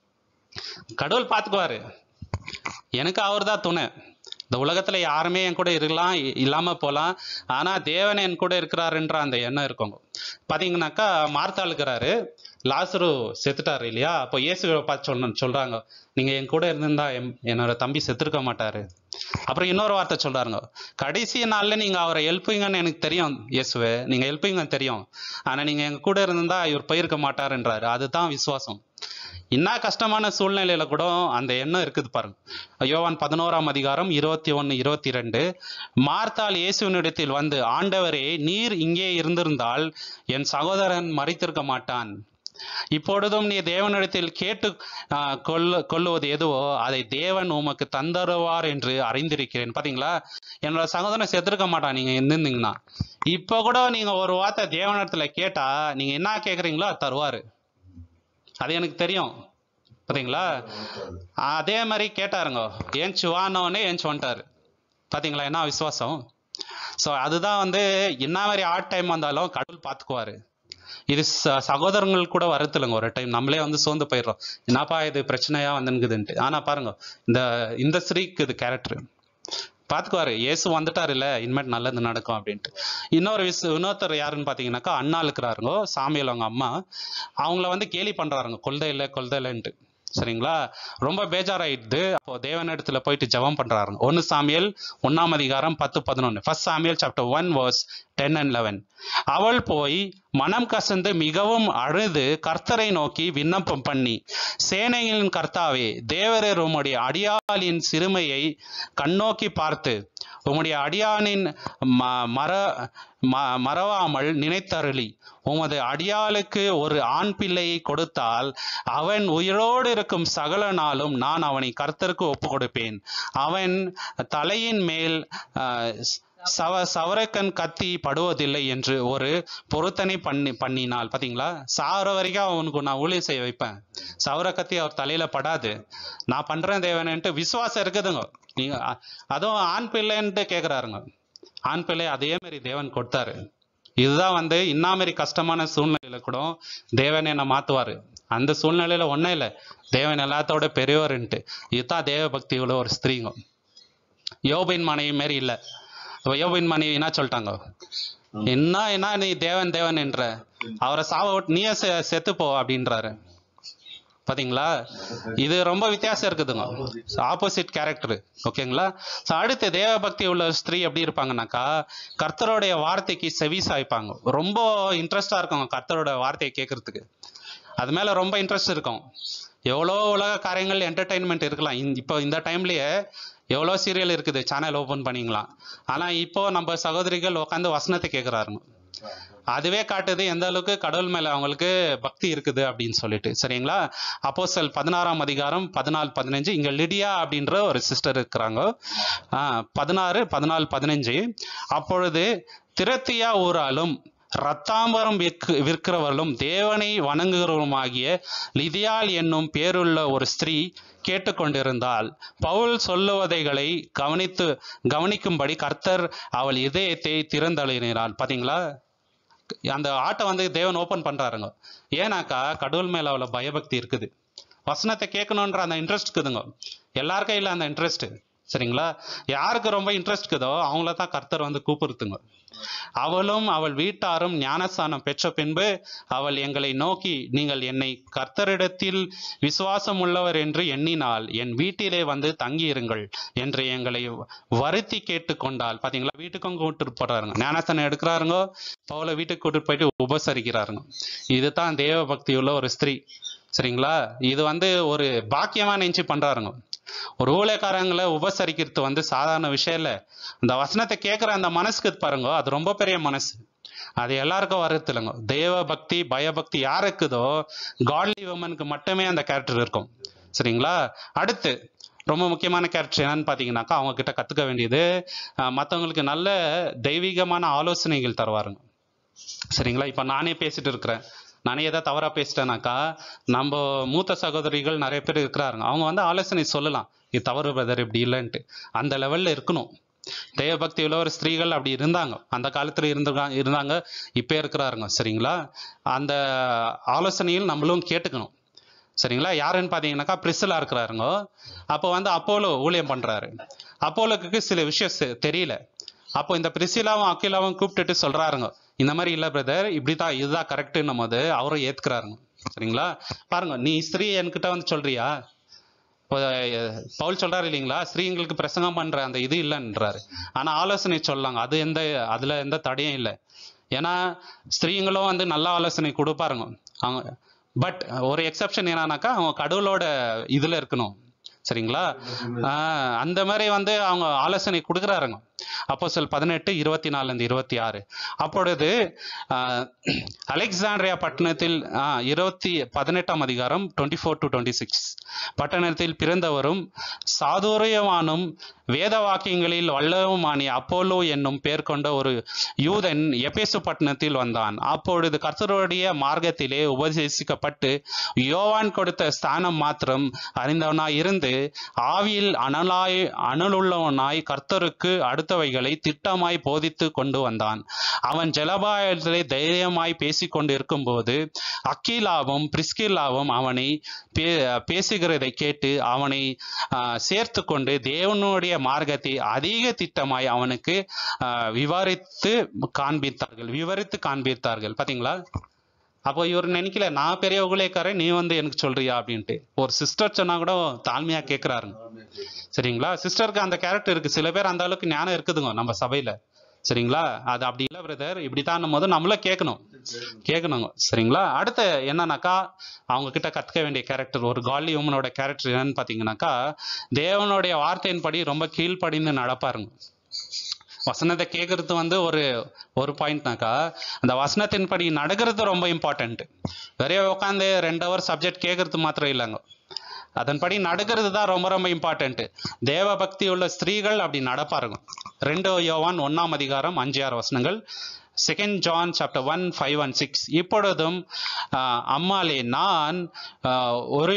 கடவுள் பார்த்துக்குவாரு எனக்கு அவர் தான் துணை இந்த உலகத்துல யாருமே என் கூட இருக்கலாம் இ- இல்லாம போலாம் ஆனா தேவன் என் கூட இருக்கிறாருன்ற அந்த எண்ணம் இருக்குங்க பாத்தீங்கன்னாக்கா மார்த்தா இருக்கிறாரு லாசரு செத்துட்டாரு இல்லையா அப்போ இயேசுவை பார்த்து சொன்ன சொல்றாங்க நீங்க என் கூட இருந்திருந்தா என்- என்னோட தம்பி செத்துருக்க மாட்டாரு அப்புறம் இன்னொரு வார்த்தை சொல்றாருங்க கடைசி நாள்ல நீங்க அவரை எழுப்புவீங்கன்னு எனக்கு தெரியும் இயேசுவே நீங்க எழுப்புவீங்கன்னு தெரியும் ஆனா நீங்க எங்க கூட இருந்திருந்தா இவர் போயிருக்க மாட்டாருன்றாரு அதுதான் விசுவாசம் என்ன கஷ்டமான சூழ்நிலையில கூட அந்த எண்ணம் இருக்குது பாருங்க யோவான் பதினோராம் அதிகாரம் இருபத்தி ஒன்னு இருபத்தி ரெண்டு மார்த்தாள் இயேசுவினிடத்தில் வந்து ஆண்டவரே நீர் இங்கே இருந்திருந்தால் என் சகோதரன் மறித்திருக்க மாட்டான் இப்பொழுதும் நீ தேவனிடத்தில் கேட்டு ஆ, கொள்ள கொள்ளுவது எதுவோ அதை தேவன் உமக்கு தந்தருவார் என்று அறிந்திருக்கிறேன் பாத்தீங்களா என்னோட சகோதரன் செத்துருக்க மாட்டான் நீங்க இருந்திருந்தீங்கன்னா இப்ப கூட நீங்க ஒரு வார்த்தை தேவனிடத்துல கேட்டா நீங்க என்ன கேக்குறீங்களோ அது தருவாரு அது எனக்கு தெரியும் பாத்தீங்களா அதே மாதிரி கேட்டாருங்க ஏஞ்சி வானவனே ஏஞ்சி வந்துட்டாரு பாத்தீங்களா என்ன விசுவாசம் ஸோ அதுதான் வந்து என்ன மாதிரி ஆட் டைம் வந்தாலும் கடவுள் பார்த்துக்குவாரு இது ச- சகோதரங்கள் கூட வரத்துலங்க ஒரு டைம் நம்மளே வந்து சோர்ந்து போயிடுறோம் என்னப்பா இது பிரச்சனையா வந்துங்குதுன்ட்டு ஆனா பாருங்க இந்த இந்த ஸ்ரீக்கு இது கேரக்டர் பாத்துக்குவாரு இயேசு வந்துட்டாரு இல்ல இனிமேட் நல்லது நடக்கும் அப்படின்ட்டு இன்னொரு விஷ இன்னொருத்தர் யாருன்னு பாத்தீங்கன்னாக்கா அண்ணா இருக்கிறாருங்க சாமியில் அவங்க அம்மா அவங்கள வந்து கேலி பண்றாருங்க கொள்தை இல்லை கொள்தை இல்லைன்ட்டு சரிங்களா ரொம்ப பேஜாராயிடுது அப்போ தேவன் இடத்துல போயிட்டு ஜெபம் பண்றாருங்க ஒன்னு சாமியல் ஒன்னாம் அதிகாரம் பத்து பதினொன்னு first Samuel chapter one verse ten and eleven அவள் போய் மனம் கசந்து மிகவும் அழுது கர்த்தரை நோக்கி விண்ணப்பம் பண்ணி சேனையின் கர்த்தாவே தேவரர் உம்முடைய அடியாளின் சிறுமையை கண்ணோக்கி பார்த்து உம்முடைய அடியானின் ம- மற ம- மறவாமல் நினைத்தருளி உமது அடியாளுக்கு ஒரு ஆண் பிள்ளையை கொடுத்தால் அவன் உயிரோடு இருக்கும் சகல நாளும் நான் அவனை கர்த்தருக்கு ஒப்பு கொடுப்பேன் அவன் தலையின் மேல் ஆஹ், சவ சவரக்கன் கத்தி படுவதில்லை என்று ஒரு பொருத்தனை பண்ணி பண்ணினாள் பாத்தீங்களா சாகிற வரைக்கும் அவனுக்கு நான் ஊழியம் செய்ய வைப்பேன் சவர கத்தி அவர் தலையில படாது நான் பண்றேன் தேவனேன்ட்டு விசுவாசம் இருக்குதுங்க நீங்க அ- அதுவும் ஆண் பிள்ளைன்ட்டு கேக்குறாருங்க ஆண் பிள்ளை அதே மாதிரி தேவன் கொடுத்தாரு இதுதான் வந்து இன்னா மாதிரி கஷ்டமான சூழ்நிலையில கூட தேவன் என்ன மாத்துவாரு அந்த சூழ்நிலையில ஒன்றும் இல்லை தேவன் எல்லாத்தோட பெரியவர்ன்ட்டு இதுதான் தேவ பக்தி உள்ள ஒரு ஸ்திரீங்க யோபின் மனைவி மாரி இல்லை அப்ப யோபின் மனைவி என்ன சொல்லிட்டாங்க என்ன என்ன நீ தேவன் தேவன் என்ற அவரை சாவ விட்டு நீயே செ- செத்து போ அப்படின்றாரு பாத்தீங்களா இது ரொம்ப வித்தியாசம் இருக்குதுங்க ஆப்போசிட் கேரக்டர் ஓகேங்களா ஸோ அடுத்து தேவ பக்தி உள்ள ஸ்திரீ எப்படி இருப்பாங்கனாக்கா கர்த்தருடைய வார்த்தைக்கு செவி சாய்ப்பாங்க ரொம்ப இன்ட்ரெஸ்டா இருக்கும் கர்த்தரோட வார்த்தையை கேட்கறதுக்கு அது மேல ரொம்ப இன்ட்ரெஸ்ட் இருக்கும் எவ்வளோ உலக காரியங்கள் என்டர்டைன்மெண்ட் இருக்கலாம் இந்த- இப்போ இந்த டைம்லயே எவ்வளோ சீரியல் இருக்குது சேனல் ஓபன் பண்ணிக்கலாம் ஆனா இப்போ நம்ம சகோதரிகள் உட்காந்து வசனத்தை கேட்குறாருங்க அதுவே காட்டுது எந்த அளவுக்கு கடவுள் மேல அவங்களுக்கு பக்தி இருக்குது அப்படின்னு சொல்லிட்டு சரிங்களா அப்போஸ்தல் பதினாறாம் அதிகாரம் பதினாலு பதினஞ்சு இங்க லிடியா அப்படின்ற ஒரு சிஸ்டர் இருக்கிறாங்க ஆஹ் பதினாறு பதினாலு பதினஞ்சு அப்பொழுது திரத்தியா ஊராலும் ரத்தாம்பரம் விற்கு விற்கிறவர்களும் தேவனை வணங்குகிறவருமாகிய லிதியாள் என்னும் பேருள்ள ஒரு ஸ்திரீ கேட்டுக்கொண்டிருந்தாள் பவுல் சொல்லுவதைகளை கவனித்து கவனிக்கும்படி கர்த்தர் அவள் இதயத்தை திறந்தளினாள் பாத்தீங்களா அந்த ஆட்டை வந்து தேவன் ஓபன் பண்றாருங்க ஏன்னாக்கா கடவுள் மேல அவ்வளோ பயபக்தி இருக்குது வசனத்தை கேட்கணுன்ற அந்த இன்ட்ரெஸ்ட் இருக்குதுங்க எல்லார் கையில அந்த இன்ட்ரெஸ்ட் சரிங்களா யாருக்கு ரொம்ப இன்ட்ரெஸ்ட் இருக்குதோ அவங்கள தான் கர்த்தர் வந்து கூப்பிடுத்துங்க அவளும் அவள் வீட்டாரும் ஞானஸ்தானம் பெற்ற பின்பு அவள் எங்களை நோக்கி நீங்கள் என்னை கர்த்தரிடத்தில் விசுவாசம் உள்ளவர் என்று எண்ணினால் என் வீட்டிலே வந்து தங்கியிருங்கள் என்று எங்களை வருத்தி கேட்டுக்கொண்டாள் பாத்தீங்களா வீட்டுக்கும் கூட்டிட்டு போறாருங்க ஞானஸ்தானம் எடுக்கிறாருங்க பவுல வீட்டுக்கு கூட்டிட்டு போயிட்டு உபசரிக்கிறாருங்க இதுதான் தேவ பக்தி உள்ள ஒரு ஸ்திரீ சரிங்களா இது வந்து ஒரு பாக்கியமா நினைச்சு பண்றாருங்க ஒரு ஊழியக்காரங்களை உபசரிக்கிறது வந்து சாதாரண விஷயம் இல்ல அந்த வசனத்தை கேட்கிற அந்த மனசுக்கு பாருங்க அது ரொம்ப பெரிய மனசு அது எல்லாருக்கும் வர்றது இல்லைங்க தேவ பக்தி பயபக்தி யாருக்குதோ காட்லி உமனுக்கு மட்டுமே அந்த கேரக்டர் இருக்கும் சரிங்களா அடுத்து ரொம்ப முக்கியமான கேரக்டர் என்னன்னு பார்த்தீங்கன்னாக்கா அவங்க கிட்ட கற்றுக்க வேண்டியது அஹ், மத்தவங்களுக்கு நல்ல தெய்வீகமான ஆலோசனைகள் தருவாருங்க சரிங்களா இப்போ நானே பேசிட்டு இருக்கிறேன் நானே ஏதாவது தவறா பேசிட்டேனாக்கா நம்ம மூத்த சகோதரிகள் நிறைய பேர் இருக்கிறாருங்க அவங்க வந்து ஆலோசனை சொல்லலாம் இது தவறு பிரதர் இப்படி இல்லைன்ட்டு அந்த லெவல்ல இருக்கணும் தேவபக்தி உள்ள ஒரு ஸ்திரீகள் அப்படி இருந்தாங்க அந்த காலத்துல இருந்துங்க இருந்தாங்க இப்போ இருக்கிறாருங்க சரிங்களா அந்த ஆலோசனையில் நம்மளும் கேட்டுக்கணும் சரிங்களா யாருன்னு பார்த்தீங்கன்னாக்கா பிரிசிலா இருக்கிறாருங்க அப்போ வந்து அப்போலோ ஊழியம் பண்றாரு அப்போலோக்கு சில விஷயம் செ- தெரியல அப்போ இந்த பிரிசிலாவும் அகிலாவும் கூப்பிட்டுட்டு சொல்றாருங்க இந்த மாதிரி இல்ல பிரதர் இப்படிதான் இதுதான் கரெக்ட்னும் போது அவரும் ஏத்துக்கிறாருங்க சரிங்களா பாருங்க நீ ஸ்திரீ என்கிட்ட வந்து சொல்றியா இப்போ, அஹ், பவுல் சொல்றாரு இல்லைங்களா ஸ்திரீங்களுக்கு பிரசங்கம் பண்ற அந்த இது இல்லைன்றாரு ஆனா ஆலோசனை சொல்லலாங்க அது எந்த அதுல எந்த தடையும் இல்லை ஏன்னா ஸ்திரீங்களும் வந்து நல்ல ஆலோசனை கொடுப்பாருங்க அவங்க பட் ஒரு எக்ஸெப்ஷன் என்னன்னாக்கா அவங்க கடவுளோட இதுல இருக்கணும் சரிங்களா ஆஹ் அந்த மாதிரி வந்து அவங்க ஆலோசனை கொடுக்குறாருங்க அப்போ சொல் பதினெட்டு இருபத்தி நாலுலேருந்து இருபத்தி ஆறு அப்பொழுது ஆஹ், அலெக்சாண்ட்ரியா பட்டணத்தில் ஆஹ், இருபத்தி பதினெட்டாம் அதிகாரம் twenty four to twenty six பட்டணத்தில் பிறந்தவரும் சாதுரியவானும் வேத வாக்கியங்களில் வல்லவுமானி அப்போலோ என்னும் பேர் கொண்ட ஒரு யூதன் எபேசு பட்டணத்தில் வந்தான் அப்பொழுது கர்த்தருடைய மார்க்கத்திலே உபதேசிக்கப்பட்டு யோவான் கொடுத்த ஸ்தானம் மாத்திரம் அறிந்தவனாய் இருந்து ஆவியில் அனலாய் அனலுள்ளவனாய் கர்த்தருக்கு அடுத்தவைகளை திட்டமாய் போதித்து கொண்டு வந்தான் அவன் ஜலபாயத்திலே தைரியமாய் பேசிக் கொண்டிருக்கும் போது அக்கீலாவும் பிரிஸ்கில்லாவும் அவனை பே- பேசுகிறதை கேட்டு அவனை சேர்த்து கொண்டு தேவனுடைய மார்க்கத்தை அதிக திட்டமாய் அவனுக்கு ஆ, விவரித்து காண்பித்தார்கள் விவரித்து காண்பித்தார்கள் பாத்தீங்களா அப்போ இவர் நினைக்கல நான் பெரிய ஊழியக்காரன் நீ வந்து எனக்கு சொல்றியா அப்படின்ட்டு ஒரு சிஸ்டர் சொன்னா கூட தாழ்மையா கேட்கிறாருங்க சரிங்களா சிஸ்டருக்கு அந்த கேரக்டர் இருக்கு சில பேர் அந்த அளவுக்கு ஞானம் இருக்குதுங்க நம்ம சபையில சரிங்களா அது அப்படி இல்லை பிரதர் இப்படித்தான் போது நம்மளும் கேட்கணும் கேட்கணுங்க சரிங்களா அடுத்து என்னன்னாக்கா அவங்க கிட்ட கத்துக்க வேண்டிய கேரக்டர் ஒரு காலி உமனோட கேரக்டர் என்னன்னு பாத்தீங்கன்னாக்கா தேவனுடைய வார்த்தையின்படி ரொம்ப கீழ்ப்படிந்து நடப்பாருங்க வசனத்தை கேட்கறது வந்து ஒரு ஒரு பாயிண்ட்னாக்கா அந்த வசனத்தின்படி நடக்கிறது ரொம்ப இம்பார்ட்டன்ட் வெறைய உட்காந்து ரெண்டு ஹவர் சப்ஜெக்ட் கேட்கறது மாத்திரம் இல்லைங்க அதன்படி நடக்கிறது தான் ரொம்ப ரொம்ப இம்பார்ட்டன்ட் தேவ பக்தி உள்ள ஸ்திரீகள் அப்படி நடப்பாருங்க ரெண்டு யோவான் ஒன்னாம் அதிகாரம் அஞ்சு ஆறு வசனங்கள் second John chapter one five and six இப்பொழுதும் ஆஹ், அம்மாளே நான் ஆஹ், ஒரு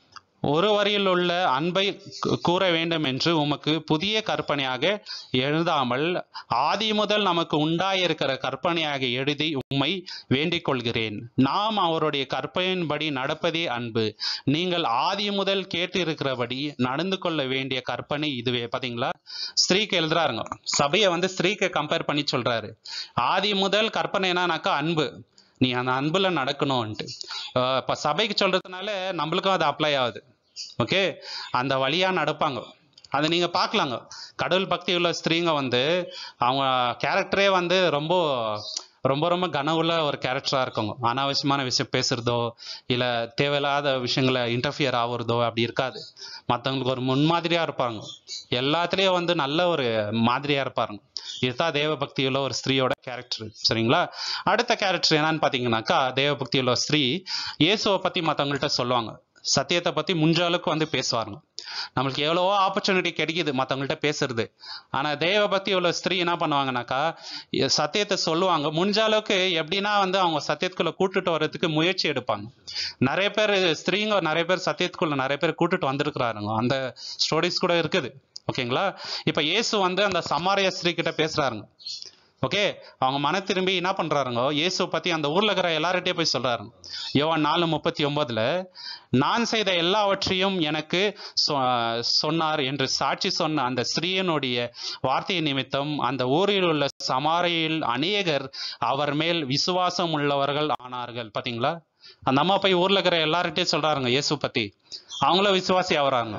ஒரு வரியில் உள்ள அன்பை கூ- கூற வேண்டும் என்று உமக்கு புதிய கற்பனையாக எழுதாமல் ஆதி முதல் நமக்கு உண்டாயிருக்கிற கற்பனையாக எழுதி உம்மை வேண்டிக் கொள்கிறேன் நாம் அவருடைய கற்பனையின்படி நடப்பதே அன்பு நீங்கள் ஆதி முதல் கேட்டிருக்கிறபடி நடந்து கொள்ள வேண்டிய கற்பனை இதுவே பாத்தீங்களா ஸ்திரீக்கு எழுதுறாருங்க சபையை வந்து ஸ்திரீக்கு கம்பேர் பண்ணி சொல்றாரு ஆதி முதல் கற்பனை என்னன்னாக்கா அன்பு நீ அந்த அன்புல நடக்கணும்ன்ட்டு அஹ் இப்ப சபைக்கு சொல்றதுனால நம்மளுக்கும் அது அப்ளை ஆகுது ஓகே அந்த வழியா நடப்பாங்க அதை நீங்க பார்க்கலாங்க கடவுள் பக்தி உள்ள ஸ்திரீங்க வந்து அவங்க கேரக்டரே வந்து ரொம்ப ரொம்ப ரொம்ப கனவுள்ள ஒரு கேரக்டரா இருக்குங்க அனாவசியமான விஷயம் பேசுறதோ இல்ல தேவையில்லாத விஷயங்களை இன்டர்ஃபியர் ஆகுறதோ அப்படி இருக்காது மத்தவங்களுக்கு ஒரு முன்மாதிரியா இருப்பாங்க எல்லாத்துலயும் வந்து நல்ல ஒரு மாதிரியா இருப்பாருங்க இதுதான் தேவ பக்தியுள்ள ஒரு ஸ்திரீயோட கேரக்டர் சரிங்களா அடுத்த கேரக்டர் என்னன்னு பாத்தீங்கன்னாக்கா தேவ பக்தியுள்ள ஸ்திரீ இயேசுவை பத்தி மத்தவங்கள்ட்ட சொல்லுவாங்க சத்தியத்தை பத்தி முடிஞ்ச அளவுக்கு வந்து பேசுவாருங்க நம்மளுக்கு எவ்வளவோ ஆப்பர்ச்சுனிட்டி கிடைக்குது மத்தவங்கள்ட்ட பேசுறது ஆனா தேவ பக்தி உள்ள ஸ்திரீ என்ன பண்ணுவாங்கனாக்கா எ- சத்தியத்தை சொல்லுவாங்க முடிஞ்ச அளவுக்கு எப்படின்னா வந்து அவங்க சத்தியத்துக்குள்ள கூட்டிட்டு வர்றதுக்கு முயற்சி எடுப்பாங்க நிறைய பேர் ஸ்திரீங்க நிறைய பேர் சத்தியத்துக்குள்ள நிறைய பேர் கூட்டிட்டு வந்திருக்கிறாருங்க அந்த ஸ்டோரிஸ் கூட இருக்குது ஓகேங்களா இப்ப இயேசு வந்து அந்த சமாரிய ஸ்திரீ கிட்ட பேசுறாருங்க ஓகே அவங்க மன திரும்பி என்ன பண்றாருங்க இயேசு பத்தி அந்த ஊர்ல இருக்கிற எல்லார்கிட்டயும் போய் சொல்றாருங்க யோவான் நாலு முப்பத்தி ஒன்பதுல நான் செய்த எல்லாவற்றையும் எனக்கு சொ- சொன்னார் என்று சாட்சி சொன்ன அந்த ஸ்திரீயனுடைய வார்த்தை நிமித்தம் அந்த ஊரில் உள்ள சமாரியில் அநேகர் அவர் மேல் விசுவாசம் உள்ளவர்கள் ஆனார்கள் பாத்தீங்களா அந்த அம்மா போய் ஊர்ல இருக்கிற எல்லார்கிட்டயும் சொல்றாருங்க இயேசு பத்தி அவங்களும் விசுவாசி ஆகுறாங்க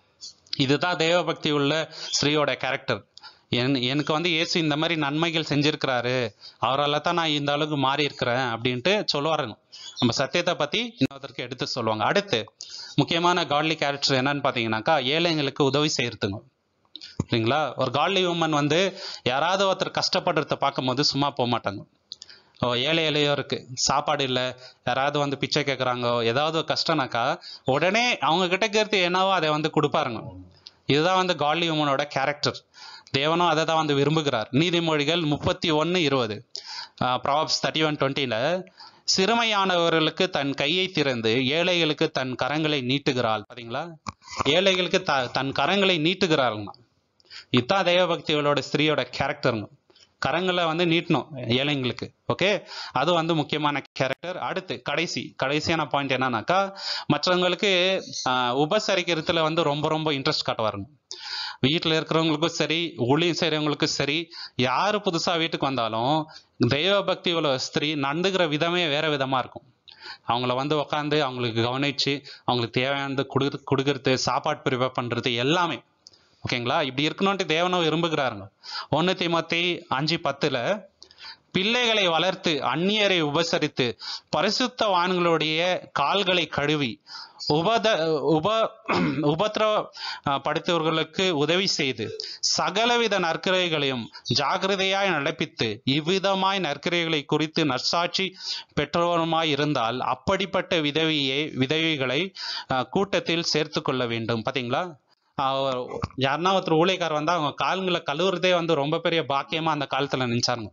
இதுதான் தேவபக்தி உள்ள ஸ்ரீயோட கேரக்டர் என் எனக்கு வந்து இயேசு இந்த மாதிரி நன்மைகள் செஞ்சிருக்கிறாரு அவரால தான் நான் இந்த அளவுக்கு மாறி இருக்கிறேன் அப்படின்ட்டு சொல்லுவாருங்க நம்ம சத்தியத்தை பத்தி இன்னொருத்தருக்கு எடுத்து சொல்லுவாங்க அடுத்து முக்கியமான காட்லி கேரக்டர் என்னன்னு பாத்தீங்கன்னாக்கா ஏழைங்களுக்கு உதவி செய்யறதுங்க சரிங்களா ஒரு காட்லி உமன் வந்து யாராவது ஒருத்தர் கஷ்டப்படுறத பார்க்கும்போது சும்மா போக மாட்டாங்க ஓ ஏழை இளையோருக்கு சாப்பாடு இல்லை யாராவது வந்து பிச்சை கேட்குறாங்க ஏதாவது ஒரு கஷ்டம்னாக்கா உடனே அவங்க கிட்ட இருக்கிறது என்னவோ அதை வந்து கொடுப்பாருங்க இதுதான் வந்து காட்லி உமனோட கேரக்டர் தேவனும் அதை தான் வந்து விரும்புகிறார் நீதிமொழிகள் முப்பத்தி ஒன்று இருபது ப்ராப்ஸ் தேர்ட்டி ஒன் டுவெண்ட்டியில் சிறுமையானவர்களுக்கு தன் கையை திறந்து ஏழைகளுக்கு தன் கரங்களை நீட்டுகிறாள் பாத்தீங்களா ஏழைகளுக்கு த தன் கரங்களை நீட்டுகிறாள்னா இதுதான் தேவபக்திகளோட ஸ்திரீயோட கேரக்டருங்க கரங்களை வந்து நீட்டணும் ஏழைங்களுக்கு ஓகே அது வந்து முக்கியமான கேரக்டர் அடுத்து கடைசி கடைசியான பாயிண்ட் என்னன்னாக்கா மற்றவங்களுக்கு ஆஹ், உபசரிக்கிறதுல வந்து ரொம்ப ரொம்ப இன்ட்ரெஸ்ட் காட்டுவாருங்க வீட்டில் இருக்கிறவங்களுக்கும் சரி ஊழியம் செய்கிறவங்களுக்கும் சரி யார் புதுசாக வீட்டுக்கு வந்தாலும் தெய்வ பக்தி உள்ள ஸ்திரீ நடந்துக்கிற விதமே வேற விதமாக இருக்கும் அவங்கள வந்து உட்காந்து அவங்களுக்கு கவனிச்சு அவங்களுக்கு தேவையானது கொடு கொடுக்கறது சாப்பாடு ப்ரிப்பேர் பண்ணுறது எல்லாமே ஓகேங்களா இப்படி இருக்கணும்ட்டு தேவனும் விரும்புகிறாருங்க ஒன்று தீமோத்தி அஞ்சு பத்துல பிள்ளைகளை வளர்த்து அந்நியரை உபசரித்து பரிசுத்தவான்களுடைய கால்களை கழுவி உபத உப உபத்திரப்படுத்தவர்களுக்கு உதவி செய்து சகலவித நற்கிரைகளையும் ஜாக்கிரதையாய் நடப்பித்து இவ்விதமாய் நற்கிரைகளை குறித்து நற்சாட்சி பெற்றவருமாய் இருந்தால் அப்படிப்பட்ட விதவியை விதவிகளை அஹ், கூட்டத்தில் சேர்த்து கொள்ள வேண்டும் பாத்தீங்களா அவர் யாருன்னா ஒருத்தர் ஊழியக்காரர் வந்தா அவங்க கால்களை கழுவுறதே வந்து ரொம்ப பெரிய பாக்கியமா அந்த காலத்துல நினைச்சாருங்க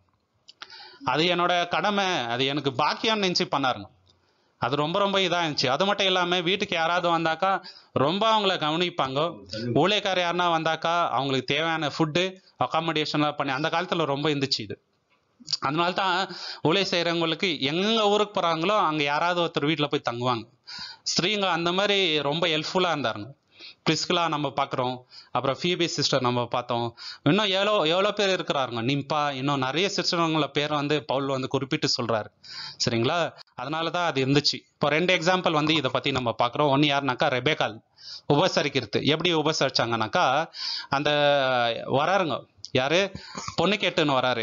அது என்னோட கடமை அது எனக்கு பாக்கியம்னு நினைச்சு பண்ணாருங்க அது ரொம்ப ரொம்ப இதா இருந்துச்சு அது மட்டும் இல்லாம வீட்டுக்கு யாராவது வந்தாக்கா ரொம்ப அவங்கள கவனிப்பாங்க ஊழியக்காரர் யாருன்னா வந்தாக்கா அவங்களுக்கு தேவையான ஃபுட்டு அகாமடேஷன்லாம் பண்ணி அந்த காலத்துல ரொம்ப இருந்துச்சு இது அதனால தான் ஊழிய செய்கிறவங்களுக்கு எங்க ஊருக்கு போறாங்களோ அங்க யாராவது ஒருத்தர் வீட்டில் போய் தங்குவாங்க ஸ்ரீங்க அந்த மாதிரி ரொம்ப ஹெல்ப்ஃபுல்லா இருந்தாருங்க பிரிஸ்கிலா நம்ம பார்க்குறோம் அப்புறம் ஃபீபி சிஸ்டர் நம்ம பார்த்தோம் இன்னும் எவ்வளோ எவ்வளோ பேர் இருக்கிறாருங்க நிம்பா இன்னும் நிறைய சிஸ்டருங்கள பேர் வந்து பவுல் வந்து குறிப்பிட்டு சொல்றாரு சரிங்களா அதனால தான் அது இருந்துச்சு இப்போ ரெண்டு எக்ஸாம்பிள் வந்து இதை பத்தி நம்ம பார்க்குறோம் ஒன்று யாருனாக்கா ரெபேக்கால் உபசரிக்கிறது எப்படி உபசரிச்சாங்கனாக்கா அந்த வராருங்க யாரு பொண்ணு கேட்டுன்னு வராரு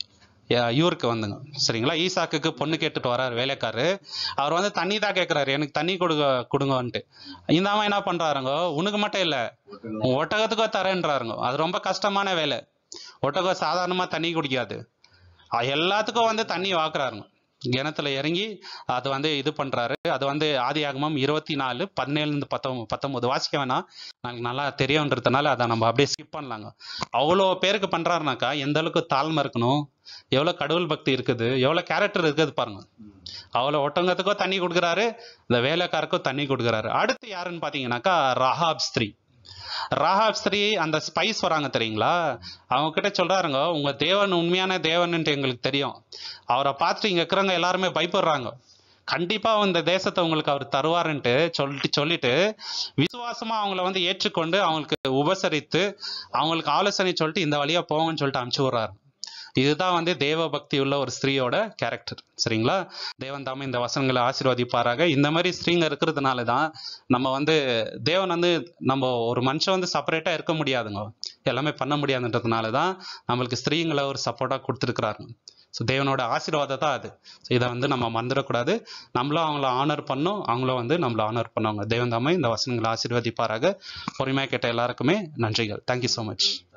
யா- இவருக்கு வந்துங்க சரிங்களா ஈசாக்குக்கு பொண்ணு கேட்டுட்டு வராரு வேலைக்காரரு அவர் வந்து தண்ணி தான் கேட்குறாரு எனக்கு தண்ணி கொடுங்க கொடுங்கன்ட்டு இந்த அம்மா என்ன பண்றாருங்க உனக்கு மட்டும் இல்ல உன் ஒட்டகத்துக்கோ தரேன்றாருங்க அது ரொம்ப கஷ்டமான வேலை ஒட்டகம் சாதாரணமா தண்ணி குடிக்காது அஹ் எல்லாத்துக்கும் வந்து தண்ணி வாக்குறாருங்க கிணத்துல இறங்கி அது வந்து இது பண்றாரு அது வந்து ஆதியாகமம் இருபத்தி நாலு பதினேழுலேருந்து பத்தொன்பது பத்தொன்பது வாசிக்க வேணாம் எனக்கு நல்லா தெரியுன்றதுனால அதை நம்ம அப்படியே ஸ்கிப் பண்ணலாங்க அவ்வளோ பேருக்கு பண்றாருனாக்கா எந்த அளவுக்கு தாழ்மை இருக்கணும் எவ்வளவு கடவுள் பக்தி இருக்குது எவ்வளவு கேரக்டர் இருக்குது பாருங்க அவ்வளோ ஒட்டங்கத்துக்கும் தண்ணி கொடுக்குறாரு இந்த வேலைக்காருக்கும் தண்ணி கொடுக்குறாரு அடுத்து யாருன்னு பாத்தீங்கன்னாக்கா ரஹாப் ஸ்திரீ ரஹாப் ஸ்திரீ அந்த ஸ்பைஸ் வராங்க தெரியுங்களா அவங்க கிட்ட சொல்றாருங்க உங்க தேவன் உண்மையான தேவன்ன்ட்டு எங்களுக்கு தெரியும் அவரை பார்த்துட்டு இங்க இருக்கிறவங்க எல்லாருமே பயப்படுறாங்க கண்டிப்பா இந்த தேசத்தை உங்களுக்கு அவர் தருவாருன்ட்டு சொல்லிட்டு சொல்லிட்டு விசுவாசமா அவங்கள வந்து ஏற்றுக்கொண்டு அவங்களுக்கு உபசரித்து அவங்களுக்கு ஆலோசனை சொல்லிட்டு இந்த வழியா போங்கன்னு சொல்லிட்டு அனுப்பிச்சு விடுறாரு இதுதான் வந்து தேவ பக்தி உள்ள ஒரு ஸ்திரீயோட கேரக்டர் சரிங்களா தேவன் தாமே இந்த வசனங்களை ஆசீர்வதிப்பாராக இந்த மாதிரி ஸ்திரீங்க இருக்கிறதுனால தான் நம்ம வந்து தேவன் வந்து நம்ம ஒரு மனுஷன் வந்து செப்பரேட்டா இருக்க முடியாதுங்க எல்லாமே பண்ண முடியாதுன்றதுனால தான் நம்மளுக்கு ஸ்திரீங்களை ஒரு சப்போர்ட்டா கொடுத்துருக்குறாருங்க ஸோ தேவனோட ஆசீர்வாதம் தான் அது ஸோ இதை வந்து நம்ம மறந்துடக்கூடாது நம்மளும் அவங்கள ஆனர் பண்ணோம் அவங்களும் வந்து நம்மள ஆனர் பண்ணுவாங்க தேவன் தாமே இந்த வசனங்களை ஆசீர்வதிப்பாராக பொறுமையாக கேட்ட எல்லாருக்குமே நன்றிகள் தேங்க்யூ ஸோ மச்